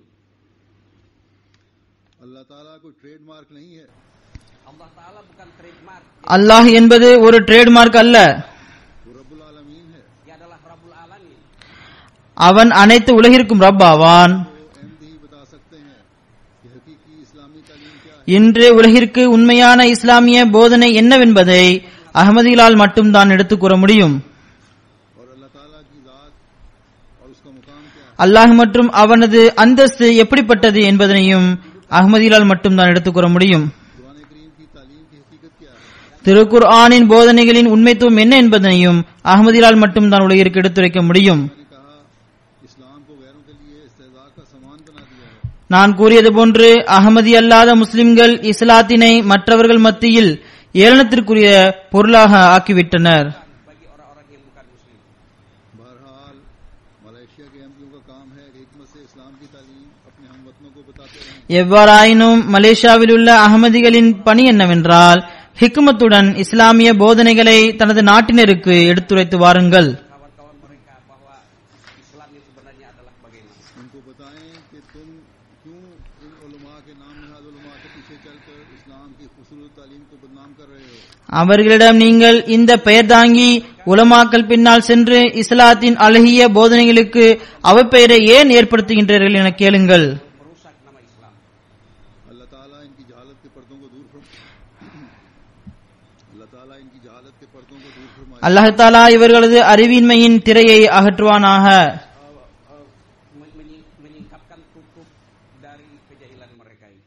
अल्लाह ताला कोई ट्रेडमार्क नहीं है Allah Taala bukan trademark அல்லாஹ் என்பது ஒரு ட்ரேட்மார்க் அல்ல वो रब्बुल आलमीन है dia adalah Rabbul Alamin அவன் அனைத்து உலகிற்கும் ரப் ஆவான் तो अहमद ही बता सकते हैं कि हकीकी इस्लामी तालीम क्या है இன்று உலகிற்கு உண்மையான இஸ்லாமிய போதனை என்னவென்பதை அகமதிகளால் மட்டும்தான் எடுத்துக் கூற முடியும் और अल्लाह ताला की जात और उसका मुकाम क्या है அல்லாஹ் மற்றும் அவனது அந்தஸ்து எப்படிப்பட்டது என்பதனையும் அகமதிகளால் மட்டும்தான் எடுத்துக் கூற முடியும் कुरान करीम की तालीम की हकीकत क्या है திருக்குர் ஆனின் போதனைகளின் உண்மைத்துவம் என்ன என்பதனையும் அகமதிகளால் மட்டும்தான் உலகிற்கு எடுத்துரைக்க முடியும் मैंने कहा इस्लाम को गैरों के लिए इस्तेजा का सामान बना दिया है நான் கூறியது போன்று அகமதி அல்லாத முஸ்லிம்கள் இஸ்லாத்தினை மற்றவர்கள் மத்தியில் ஏளனத்திற்குரிய பொருளாக ஆக்கிவிட்டனர் bagi orang-orang yang bukan muslim बहरहाल मलेशिया के एमपीओ का काम है कि हिकमत से इस्लाम की तालीम अपने हमवतनों को बताते रहें எவ்வாறாயினும் மலேசியாவில் உள்ள அகமதிகளின் பணி என்னவென்றால் ஹிக்மத்துடன் இஸ்லாமிய போதனைகளை தனது நாட்டினருக்கு எடுத்துரைத்து வாருங்கள் kawan-kawan mereka bahwa Islam yang sebenarnya adalah bagaimana उनको बताएं कि तुम क्यों इन उलमा के नाम नहाद उलमा के पीछे चलकर इस्लाम की खूबसूरत तालीम को बदनाम कर रहे हो அவர்களிடம் நீங்கள் இந்த பெயர் தாங்கி உலமாக்கல் பின்னால் சென்று இஸ்லாத்தின் அழகிய போதனைகளுக்கு அவப்பெயரை ஏன் ஏற்படுத்துகின்றீர்கள் என கேளுங்கள் merusak nama Islam अल्लाह ताला इनकी जहालत के पर्दों को दूर फरम अल्लाह ताला इनकी जहालत के पर्दों को दूर फरमाए அல்லாஹாலா இவர்களது அறிவின்மையின் திரையை அகற்றுவானாக Eh, eh, men- menyi- menyingkapkan tutup dari kejahilan mereka ini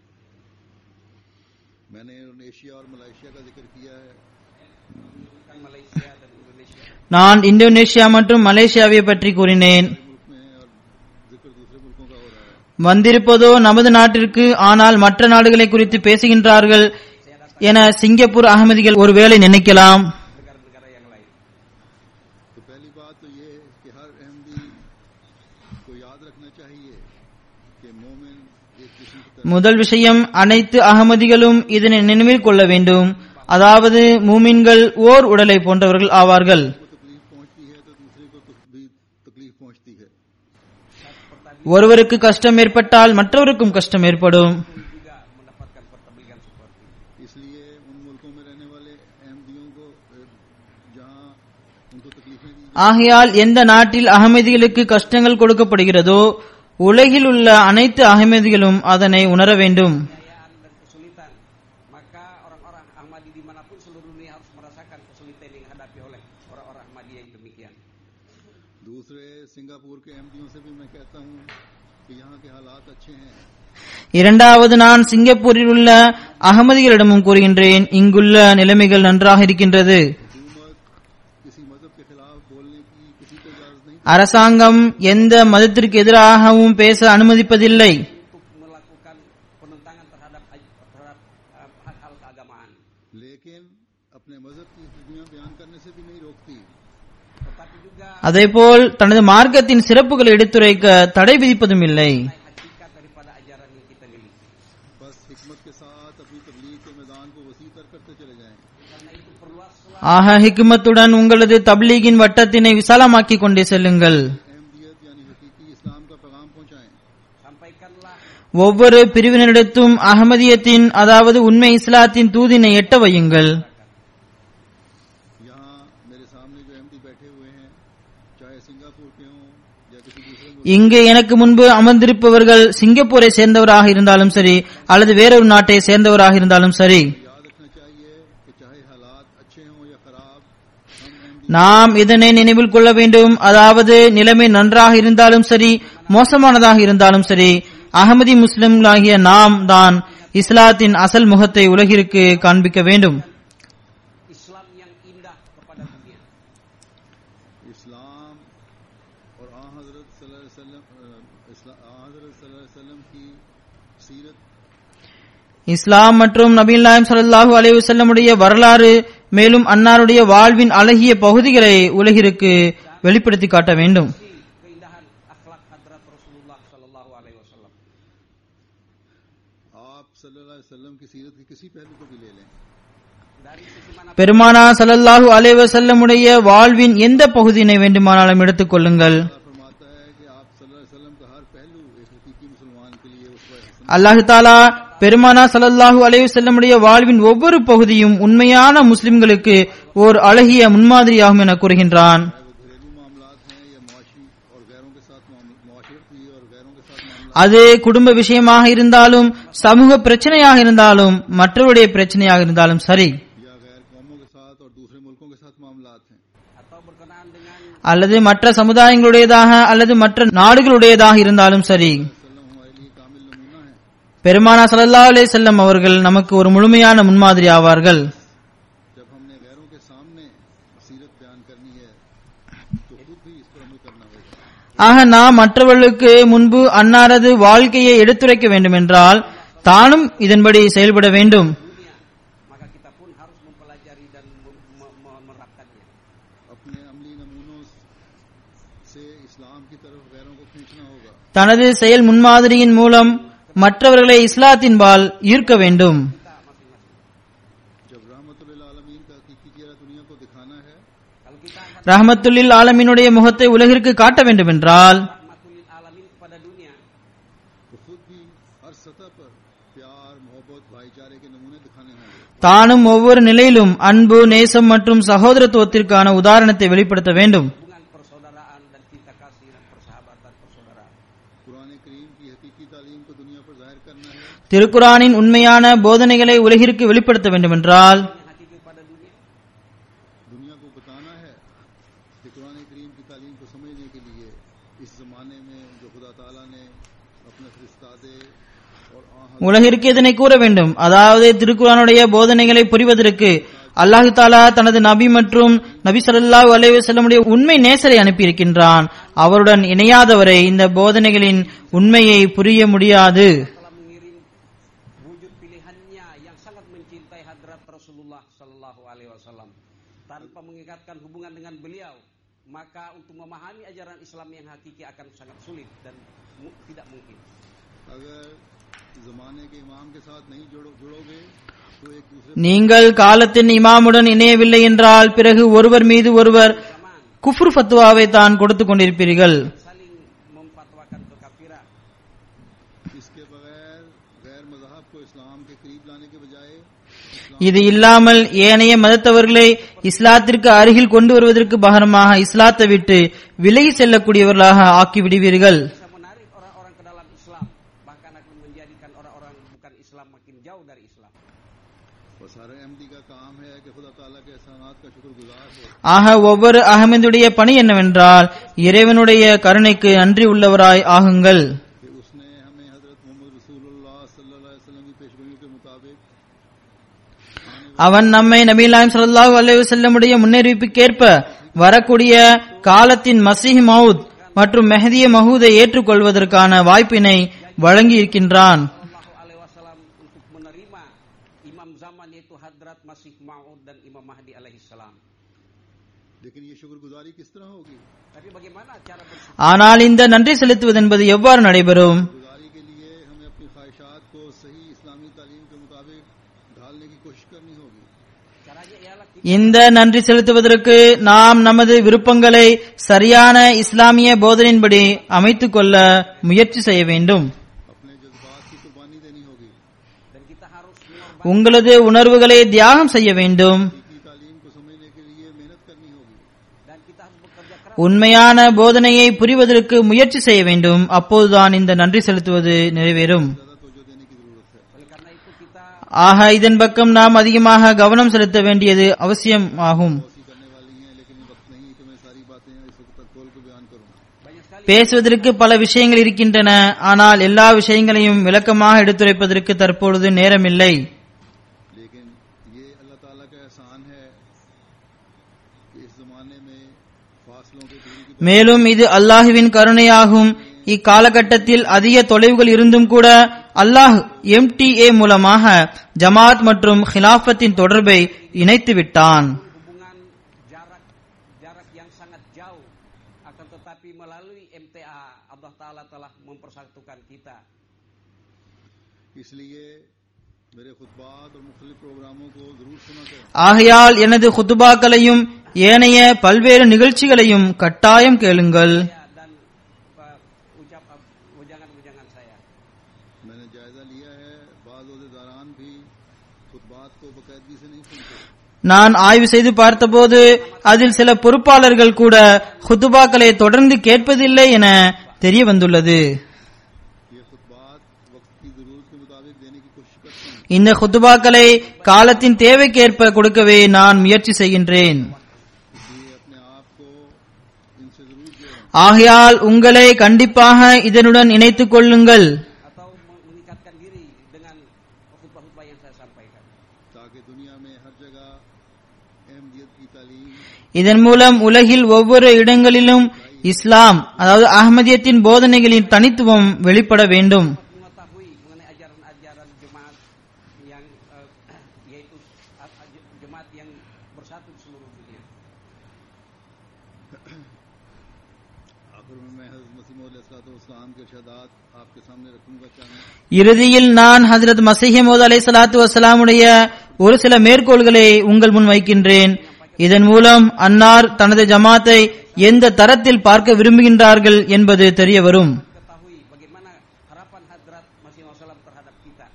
मैंने इंडोनेशिया और मलेशिया का जिक्र किया है menyebutkan Malaysia dan Indonesia நான் இந்தோனேஷியா மற்றும் மலேசியாவை பற்றி கூறினேன் मुल्क में और जिक्र दूसरे मुल्कों का हो रहा है வந்திருப்பதோ நமது நாட்டிற்கு ஆனால் மற்ற நாடுகளை குறித்து பேசுகின்றார்கள் என சிங்கப்பூர் அகமதிகள் ஒருவேளை நினைக்கலாம் negara-negara yang lain. तो पहली बात तो ये है कि हर अहमदी को याद रखना चाहिए कि मोमिन एक किस्म की तरह முதல் விஷயம் அனைத்து அகமதிகளும் இதனை நினைவில் கொள்ள வேண்டும் அதாவது மூமின்கள் ஓர் உடலை போன்றவர்கள் ஆவார்கள் को तकलीफ पहुंचती है तो दूसरे को तो भी तकलीफ पहुंचती है ஒருவருக்கு கஷ்டம் ஏற்பட்டால் மற்றவருக்கும் கஷ்டம் ஏற்படும் juga mendapatkan pertobeligan seperti itu. इसलिए उन मुल्कों में रहने वाले अहमदियों को अ, जहां उनको तकलीफें दी ஆகையால் எந்த நாட்டில் அகமதிகளுக்கு கஷ்டங்கள் கொடுக்கப்படுகிறதோ உலகில் உள்ள அனைத்து அகமதிகளும் அதனை உணர வேண்டும் Kejayaan dan kesulitan, maka orang-orang Ahmadi dimanapun seluruh dunia harus merasakan kesulitan yang dihadapi oleh orang-orang Ahmadi yang demikian. दूसरे सिंगापुर के अहमदियों से भी मैं कहता हूं कि यहाँ के हालात अच्छे हैं இரண்டாவது நான் சிங்கப்பூரில் உள்ள அகமதிகளிடமும் கூறுகின்றேன் இங்குள்ள நிலைமைகள் நன்றாக இருக்கின்றது हुकूमत किसी मजहब के खिलाफ बोलने की किसी को इजाजत नहीं அரசாங்கம் எந்த மதத்திற்கு எதிராகவும் பேச அனுமதிப்பதில்லை untuk melakukan penentangan terhadap terhadap eh, hal-hal keagamaan. लेकिन अपने मजहब की दुनिया बयान करने से भी नहीं रोकती Tetapi juga அதேபோல் தனது மார்க்கத்தின் சிறப்புகளை எடுத்துரைக்க தடை விதிப்பதும் இல்லை mengenai hakikat daripada ajaran yang kita miliki. बस हिकमत के साथ अपनी तबलीग के मैदान को वसी तर करते चले जाएं Karena itu perluaslah ஆக ஹிக்மத்துடன் உங்களது தப்லீகின் வட்டத்தினை விசாலமாக்கிக் கொண்டே செல்லுங்கள் अहमदियत यानी हकीकी इस्लाम का पैगाम पहुंचाएं sampaikanlah ஒவ்வொரு பிரிவினரிடத்தும் அகமதியத்தின் அதாவது உண்மை இஸ்லாத்தின் தூதினை எட்ட வையுங்கள் यहाँ मेरे सामने जो अहमदी बैठे हुए हैं चाहे सिंगापुर के हों या किसी दूसरे मुल्क இங்கு எனக்கு முன்பு அமர்ந்திருப்பவர்கள் சிங்கப்பூரை சேர்ந்தவராக இருந்தாலும் சரி அல்லது வேறொரு நாட்டை சேர்ந்தவராக இருந்தாலும் சரி याद रखना चाहिए कि चाहे हालात अच्छे हों या खराब हम अहमदी நாம் இதனை நினைவில் கொள்ள வேண்டும் அதாவது நிலைமை நன்றாக இருந்தாலும் சரி மோசமானதாக இருந்தாலும் சரி அகமதி முஸ்லிம்களாகிய நாம் தான் இஸ்லாத்தின் அசல் முகத்தை உலகிற்கு காண்பிக்க வேண்டும் Islam yang indah kepada dunia. इस्लाम और आ हजरत सल्लल्लाहु अलैहि वसल्लम अ, इस्ला- आ हजरत सल्लल्लाहु अलैहि वसल्लम की सीरत இஸ்லாம் மற்றும் நபீல் நாயம் ஸல்லல்லாஹு அலைஹி வஸல்லமுடைய வரலாறு மேலும் அன்னாருடைய வாழ்வின் அழகிய பகுதிகளை உலகிற்கு வெளிப்படுத்தி காட்ட வேண்டும் Keindahan akhlak hadrat Rasulullah Sallallahu Alaihi Wasallam. आप सल्लल्लाहु अलैहि वसल्लम की सीरत के किसी पहलू को भी ले लें Dari sisi mana பெருமானா ஸல்லல்லாஹு அலைஹி வஸல்லமுடைய வாழ்வின் எந்த பகுதியினை வேண்டுமானாலும் எடுத்துக் கொள்ளுங்கள் अल्लाह फरमाता है कि आप सल्लल्लाहु अलैहि वसल्लम का हर पहलू एक हकीकी मुसलमान के लिए उस हसन அல்லாஹு தாலா பெருமானா ஸல்லல்லாஹு அலைஹி வஸல்லமுடைய வாழ்வின் ஒவ்வொரு பகுதியும் உண்மையான முஸ்லிம்களுக்கு ஓர் அழகிய முன்மாதிரியாகும் என கூறுகின்றான் चाहे वो घरेलू मामलात हैं या मुआशी और गैरों के साथ मुआशरती और गैरों के साथ मामला அது குடும்ப விஷயமாக இருந்தாலும் சமூக பிரச்சனையாக இருந்தாலும் மற்றவருடைய பிரச்சனையாக இருந்தாலும் சரி या गैर कौमों के साथ और दूसरे मुल्कों के साथ मामलात हैं atau berkenaan dengan அல்லது மற்ற சமுதாயங்களுடையதாக அல்லது மற்ற நாடுகளுடையதாக இருந்தாலும் சரி वसल्लम हमारे लिए कामिल नमूना है பெருமானா ஸல்லல்லாஹு அலைஹி வஸல்லம் அவர்கள் நமக்கு ஒரு முழுமையான முன்மாதிரி ஆவார்கள் जब हमने गैरों के सामने सीरत बयान करनी है तो खुद भी इस पर अमल करना होगा ஆக நாம் மற்றவர்களுக்கு முன்பு அன்னாரது வாழ்க்கையை எடுத்துரைக்க வேண்டுமென்றால் தானும் இதன்படி செயல்பட வேண்டும் dunia, maka kita pun harus mempelajari dan mem- me- me- menerapkannya. अपने अमली नमूनों से इस्लाम की तरफ गैरों को खींचना होगा தனது செயல் முன்மாதிரியின் மூலம் மற்றவர்களை இஸ்லாத்தின்பால் ஈர்க்க வேண்டும் जब रहमतुल्लिल आलमीन का हकीकी चेहरा दुनिया को दिखाना है Kalau kita akan ரஹமத்துல்லில் ஆலமினுடைய முகத்தை உலகிற்கு காட்ட வேண்டுமென்றால் rahmatul alamin kepada dunia, तो खुद भी हर सतह पर प्यार मोहब्बत भाईचारे के नमूने दिखाने होंगे தானும் ஒவ்வொரு நிலையிலும் அன்பு நேசம் மற்றும் சகோதரத்துவத்திற்கான உதாரணத்தை வெளிப்படுத்த வேண்டும் hubungan persaudaraan dan cinta kasih dan persahabatan persaudaraan. Quran करीम की हकीकी तालीम को दुनिया पर जाहिर करना है திருக்குரானின் உண்மையான போதனைகளை உலகிற்கு வெளிப்படுத்த வேண்டுமென்றால் Yang hakiki kepada dunia, दुनिया को बताना है कि कुरान करीम की तालीम को समझने के लिए इस जमाने में जो खुदा ताला ने अपने फरिस्तादे और आ हज़रत உலகிற்கு இதனை கூற வேண்டும் அதாவது திருக்குரானுடைய போதனைகளை புரிவதற்கு அல்லாஹு தாலா தனது நபி மற்றும் நபி ஸல்லல்லாஹு அலைஹி வஸல்லமுடைய உண்மை நேசரை அனுப்பியிருக்கின்றான் அவருடன் இணையாதவரை இந்த போதனைகளின் உண்மையை புரிய முடியாது telah mengirim wujud pilihannya yang sangat mencintai hadrat Rasulullah Sallallahu Alaihi Wasallam tanpa mengikatkan hubungan dengan beliau maka untuk memahami ajaran Islam yang hakiki akan sangat sulit dan mu- tidak mungkin. अगर जमाने के इमाम के साथ नहीं जुड़ो जुड़ोगे तो एक दूसरे நீங்கள் காலத்தின் இமாமுடன் இணையவில்லை என்றால் பிறகு ஒருவர் மீது ஒருவர் Zaman குஃப்ர் ஃபத்வாவை தான் கொடுத்துக் கொண்டிருப்பீர்கள் saling memfatwakan kekafiran. इसके बगैर गैर मजहब को इस्लाम के करीब लाने के बजाय இது இல்லாமல் ஏனைய மதத்தவர்களை இஸ்லாத்திற்கு அருகில் கொண்டு வருவதற்கு பகரமாக இஸ்லாத்தை விட்டு விலகி செல்லக்கூடியவர்களாக ஆக்கி விடுவீர்கள் Bisa menarik orang-orang ke dalam Islam bahkan akan menjadikan orang-orang bukan Islam makin jauh dari Islam. और सारे अहमदी का काम है कि खुदा ताला के एहसानात का शुक्रगुजार हो ஆக ஒவ்வொரு அகமதுடைய பணி என்னவென்றால் இறைவனுடைய கருணைக்கு நன்றி உள்ளவராய் ஆகுங்கள் कि उसने हमें हजरत मोहम्मद रसूलुल्लाह सल्लल्लाहु अलैहि वसल्लम की पेशगोइयों के मुताबिक அவன் நம்மை நபீலாயம் ஸல்லல்லாஹு அலைஹி வஸல்லமுடைய முன்னறிவிப்புக்கேற்ப வரக்கூடிய காலத்தின் மசீஹ் மவுத் மற்றும் மெஹதிய மஹூதை ஏற்றுக்கொள்வதற்கான வாய்ப்பினை வழங்கி இருக்கின்றான் Sallallahu Alaihi Wasallam untuk menerima imam zaman yaitu Hadrat Masih Maud dan Imam Mahdi alaihi salam. लेकिन ये शुक्रगुजारी किस तरह होगी Tapi bagaimana cara bersyukur? ஆனால் இந்த நன்றி செலுத்துவது என்பது எவ்வாறு நடைபெறும் गुजारी के लिए हमें अपनी ख्वाहिशात को सही इस्लामी तालीम के मुताबिक ढालने की कोशिश करनी होगी Caranya ialah kita இந்த நன்றி செலுத்துவதற்கு நாம் நமது விருப்பங்களை சரியான இஸ்லாமிய போதனையின்படி அமைத்துக் கொள்ள முயற்சி செய்ய வேண்டும் अपने जज्बात की कुर्बानी देनी होगी dan kita harus mengorbankan உங்களது உணர்வுகளை தியாகம் செய்ய வேண்டும் की तालीम को समझने के लिए मेहनत करनी होगी dan kita harus bekerja keras உண்மையான போதனையை புரிவதற்கு முயற்சி செய்ய வேண்டும் அப்போதுதான் இந்த நன்றி செலுத்துவது நிறைவேறும் ज्यादा तवज्जो देने की जरूरत है oleh karena itu kita ஆக இதன் பக்கம் நாம் அதிகமாக கவனம் செலுத்த வேண்டியது அவசியம் ஆகும் कोशिश करने वाली हैं लेकिन ये वक्त नहीं कि मैं सारी बातें इस वक्त तक खोल के बयान करूं banyak sekali பேசுவதற்கு பல விஷயங்கள் இருக்கின்றன ஆனால் எல்லா விஷயங்களையும் விளக்கமாக எடுத்துரைப்பதற்கு தற்பொழுது நேரமில்லை लेकिन ये अल्लाह ताला का एहसान है कि इस जमाने में फासलों के दूरी की மேலும் இது அல்லாஹுவின் கருணையாகும் இக்காலகட்டத்தில் அதிக தொலைவுகள் இருந்தும் கூட அல்லாஹ் எம்டிஏ மூலமாக ஜமாத் மற்றும் ஹிலாஃபத்தின் தொடர்பை இணைத்து விட்டான் hubungan jarak jarak yang sangat jauh akan tetapi melalui MTA Allah taala telah mempersatukan kita इसलिए मेरे खुतबात और मुख्तलिफ प्रोग्रामों को जरूर सुना करें ஆகையால் எனது குத்துபாக்களையும் ஏனைய பல்வேறு நிகழ்ச்சிகளையும் கட்டாயம் கேளுங்கள் ya, dan uh, ucap uh, ujangan-ujangan saya मैंने जायजा लिया है बाज दारान भी खुतबात को बाकायदगी से नहीं सुनते நான் ஆய்வு செய்து பார்த்தபோது அதில் சில பொறுப்பாளர்கள் கூட குத்துபாக்களை தொடர்ந்து கேட்பதில்லை என தெரிய வந்துள்ளது ये खुतबात वक्त की जरूरत के मुताबिक देने की कोशिश करता हूँ இந்த குத்துபாக்களை காலத்தின் தேவைக்கேற்ப கொடுக்கவே நான் முயற்சி செய்கின்றேன் इसलिए अपने आप को इनसे जरूर जोड़ें ஆகையால் உங்களை கண்டிப்பாக இதனுடன் இணைத்துக் கொள்ளுங்கள் atau meng- mengikatkan diri dengan khutbah-khutbah yang saya sampaikan ताकि दुनिया में हर जगह अहमदियत की तालीम இதன் மூலம் உலகில் ஒவ்வொரு இடங்களிலும் இஸ்லாம் அதாவது அஹ்மதியத்தின் போதனைகளின் தனித்துவம் வெளிப்பட வேண்டும் mengetahui mengenai ajaran-ajaran jemaat yang eh, yaitu uh, uh, jemaat yang bersatu di seluruh dunia. आखिर में मैं हजरत मसीम के इरशादात आपके सामने रखूंगा चाहूँ இறுதியில் நான் ஹஜரத் மசீஹமோத் அலை சலாத்து வசலாமுடைய ஒரு சில மேற்கோள்களை உங்கள் முன் வைக்கின்றேன் இதன் மூலம் அன்னார் தனது ஜமாத்தை எந்த தரத்தில் பார்க்க விரும்புகின்றார்கள் என்பது தெரிய வரும் Ketahui bagaimana harapan hadrat Masih Wasallam terhadap kita.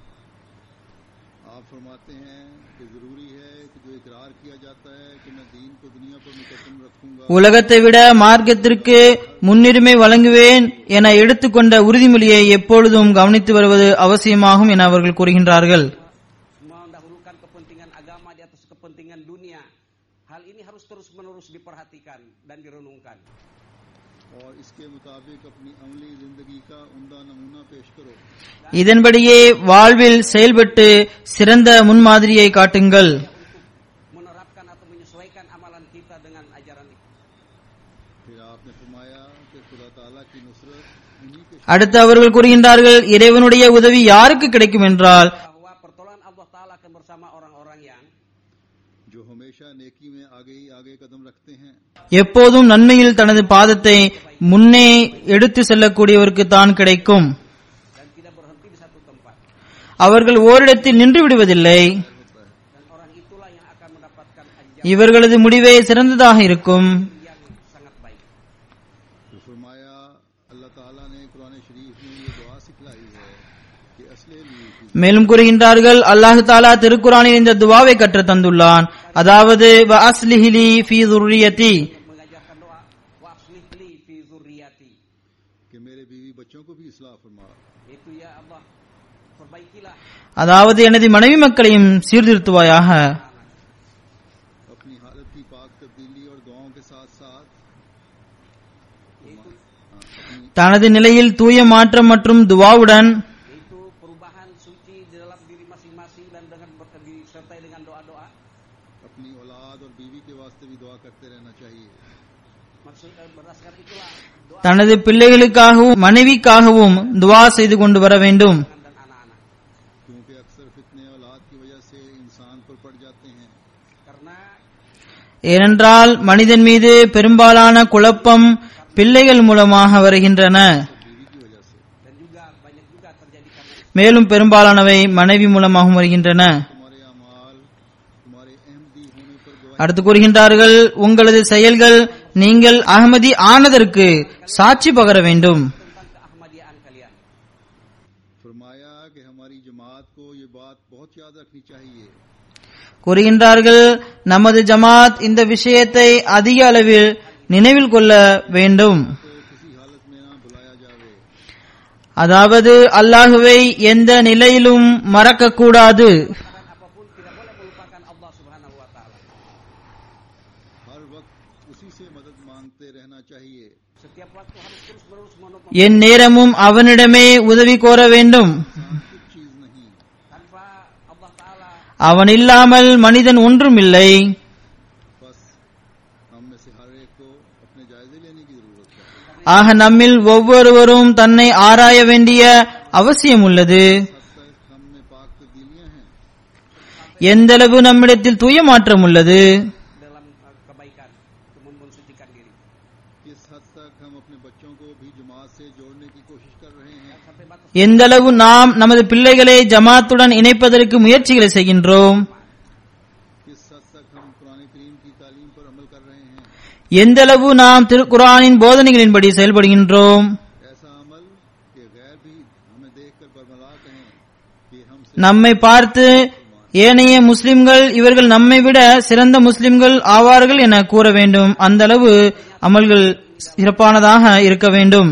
आप फरमाते हैं कि जरूरी है कि जो इकरार किया जाता है कि मैं दीन को दुनिया पर मुकदम रखूंगा உலகத்தை விட மார்க்கத்திற்கு முன்னுரிமை வழங்குவேன் என எடுத்துக்கொண்ட உறுதிமொழியை எப்பொழுதும் கவனித்து வருவது அவசியமாகும் என அவர்கள் கூறுகின்றார்கள் Mendahulukan kepentingan agama di atas kepentingan dunia. Hal ini harus terus-menerus diperhatikan dan direnungkan. और इसके मुताबिक अपनी अमली जिंदगी का उमदा नमूना पेश करो இதன்படியே வாழ்வில் செயல்பட்டு சிறந்த முன்மாதிரியை காட்டுங்கள் फरमाया कि खुदा ताला की नुसरत उन्हीं के அடுத்து அவர்கள் கூறுகின்றார்கள் இறைவனுடைய உதவி யாருக்கு கிடைக்கும் என்றால் bahwa pertolongan Allah Ta'ala akan bersama orang-orang yang जो हमेशा नेकी में आगे ही आगे कदम रखते हैं எப்போதும் நன்மையில் தனது பாதத்தை முன்னே எடுத்து செல்லக்கூடியவருக்கு தான் கிடைக்கும் dan tidak berhenti di satu tempat. அவர்கள் ஓரிடத்தில் நின்று விடுவதில்லை Dan orang itulah yang akan mendapatkan ajar இவர்களது முடிவே சிறந்ததாக இருக்கும் yang sangat baik. तो फरमाया अल्लाह ताला ने कुरान शरीफ में ये दुआ सिखलाई है कि असले लिए की மேலும் கூறுகின்றார்கள் அல்லாஹு தாலா திருக்குறானில் இந்த துவாவை கற்றுத் தந்துள்ளான் அதாவது "வ அஸ்லிஹிலி ஃபீ துர்ரியதி Mengajarkan doa, wa aslih li fi zurriyati. कि मेरे बीवी बच्चों को भी इसलाह फरमा Itu ya Allah, perbaikilah அதாவது எனது மனைவி மக்களையும் சீர்திருத்துவாயாக अपनी हालत की पाक तब्दीली और दुआओं के साथ साथ yaitu हाँ, अपनी தனது நிலையில் தூய மாற்றம் மற்றும் துவாவுடன் yaitu perubahan suci di dalam diri masing-masing dan dengan ber- disertai dengan doa-doa. अपनी औलाद और बीवी के वास्ते भी दुआ करते रहना चाहिए Maksud eh, berdasarkan itulah doa தனது பிள்ளைகளுக்காகவும் மனைவிக்காகவும் துவா செய்து கொண்டு வர வேண்டும் dan anak-anak. क्योंकि अक्सर फितने औलाद की वजह से इंसान पर पड़ जाते हैं Karena ஏனென்றால் மனிதன் மீது பெரும்பாலான குழப்பம் பிள்ளைகள் மூலமாக வருகின்றன बीवी की वजह से dan juga banyak juga terjadi karena itu. மேலும் பெரும்பாலானவை மனைவி மூலமாகவும் வருகின்றன तुम्हारे अमाल तुम्हारे अहमदी होने पर गवाही அடுத்து கூறுகின்றார்கள் உங்களது செயல்கள் நீங்கள் அகமதி ஆனதற்கு சாட்சி பகர வேண்டும் tentang keahmadiaan kalian. फरमाया कि हमारी जमात को ये बात बहुत याद रखनी चाहिए கூறுகின்றார்கள் நமது ஜமாத் இந்த விஷயத்தை அதிக அளவில் நினைவில் கொள்ள வேண்டும் तो किसी हालत में ना बुलाया जावे அதாவது அல்லாஹுவை எந்த நிலையிலும் மறக்கக்கூடாது Keadaan apapun tidak boleh melupakan Allah Subhanahu wa taala. हर वक्त उसी से मदद मांगते रहना चाहिए Setiap waktu harus terus-menerus menolong என் நேரமும் அவனிடமே உதவி கோர வேண்டும் इंसान कुछ चीज नहीं tanpa Allah taala அவன் இல்லாமல் மனிதன் ஒன்றும் இல்லை बस हम में से हर एक को अपने जायजे लेने की जरूरत है ஆக நம்மில் ஒவ்வொருவரும் தன்னை ஆராய வேண்டிய அவசியம் உள்ளது हद तक हम में पाक तब्दीलियां हैं எந்தளவு நம்மிடத்தில் தூய மாற்றம் உள்ளது dalam eh, kebaikan untuk mensucikan diri. किस हद तक हम अपने बच्चों को भी जमात से जोड़ने की कोशिश कर रहे हैं Sampai batas எந்தளவு நாம் நமது பிள்ளைகளை ஜமாத்துடன் இணைப்பதற்கு முயற்சிகளை செய்கின்றோம் किस हद तक हम कुरान करीम की तालीम पर अमल कर रहे हैं எந்தளவு நாம் திருக்குரானின் போதனைகளின்படி செயல்படுகின்றோம் ऐसा अमल कि गैर भी हमें देखकर बरमला कहें कि हमसे நம்மை பார்த்து ஏனைய முஸ்லிம்கள் இவர்கள் நம்மை விட சிறந்த முஸ்லிம்கள் ஆவார்கள் என கூற வேண்டும் அந்த அளவு அமல்கள் சிறப்பானதாக இருக்க வேண்டும்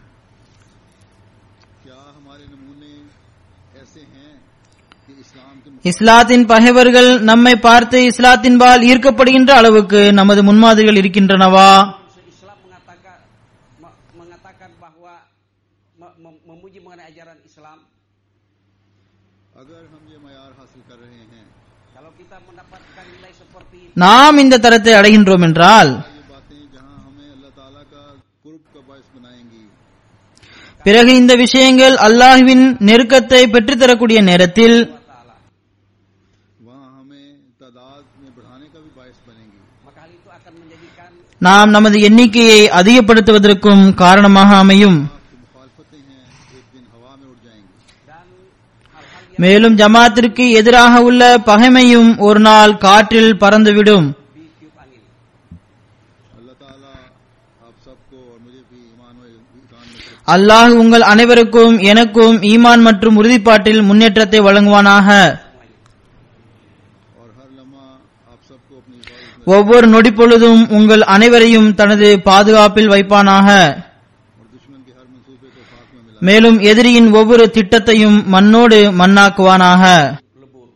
क्या हमारे नमूने ऐसे हैं कि इस्लाम के இஸ்லாத்தின் பகைவர்கள் நம்மை பார்த்து இஸ்லாத்தின்பால் ஈர்க்கப்படுகின்ற அளவுக்கு நமது முன்மாதிரிகள் இருக்கின்றனவா Islam mengatakan me- mengatakan bahwa me- mem- memuji mengenai ajaran Islam अगर हम ये मैार हासिल कर रहे हैं kalau kita mendapatkan nilai seperti itu நாம் இந்த தரத்தை அடைகின்றோம் என்றால் ये बातें जहां हमें अल्लाह ताला का कुर्ब का बायस बनाएंगी பிறகு இந்த விஷயங்கள் அல்லாஹ்வின் நெருக்கத்தை பெற்றுத்தரக்கூடிய நேரத்தில் Allah Ta'ala वहां हमें तादाद में बढ़ाने का भी बायस बनेंगी maka hal itu akan menjadikan நாம் நமது எண்ணிக்கையை அதிகப்படுத்துவதற்கும் காரணமாக அமையும் आपकी मुखालफतें हैं एक दिन हवा में उड़ जाएंगी dan hal-hal yang மேலும் ஜமாத்திற்கு எதிராக உள்ள பகைமையும் ஒரு நாள் காற்றில் பறந்துவிடும் ditiup angin अल्लाह ताला आप सबको और मुझे भी ईमान व ईकान में तरक्की அல்லாஹ் உங்கள் அனைவருக்கும் எனக்கும் ஈமான் மற்றும் உறுதிப்பாட்டில் முன்னேற்றத்தை வழங்குவானாக और हर लम्हा आप सबको अपनी हिफाजत में ஒவ்வொரு நொடிப்பொழுதும் உங்கள் அனைவரையும் தனது பாதுகாப்பில் வைப்பானாக और दुश्मन के हर मंसूबे को खाक में मिला மேலும் எதிரியின் ஒவ்வொரு திட்டத்தையும் மண்ணோடு மண்ணாக்குவானாக lebur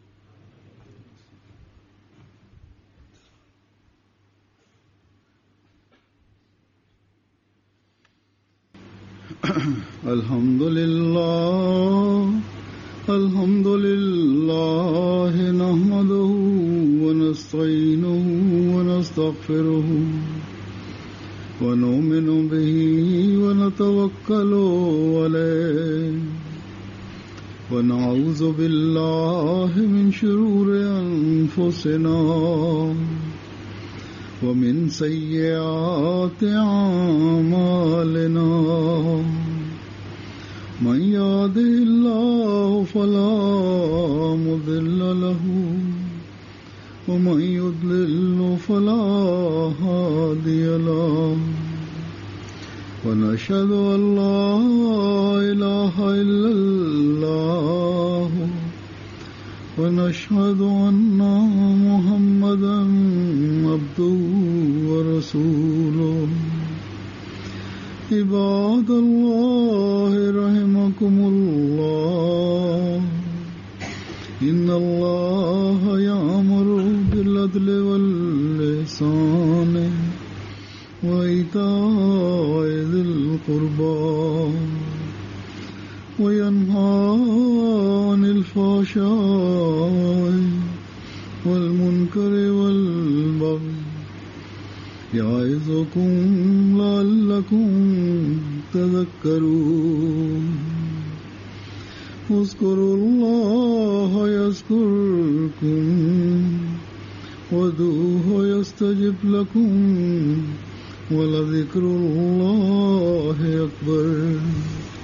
الحمد لله الحمد لله نحمده ونستعينه ونستغفره ونؤمن به نتوكل عليه ونعوذ بالله من شرور أنفسنا ومن سيئات أعمالنا من يهده الله فلا مضل له ومن يضلل فلا هادي له ونشهد أن لا إله إلا الله ونشهد أن محمدا عبده ورسوله عباد الله رحمكم الله إن الله يأمر بالعدل واللسان وإيتاء ذي القربى وينهى عن الفحشاء والمنكر والبغي يعظكم لعلكم تذكرون اذكروا الله يذكركم ودوه يستجب لكم ولذكر الله أكبر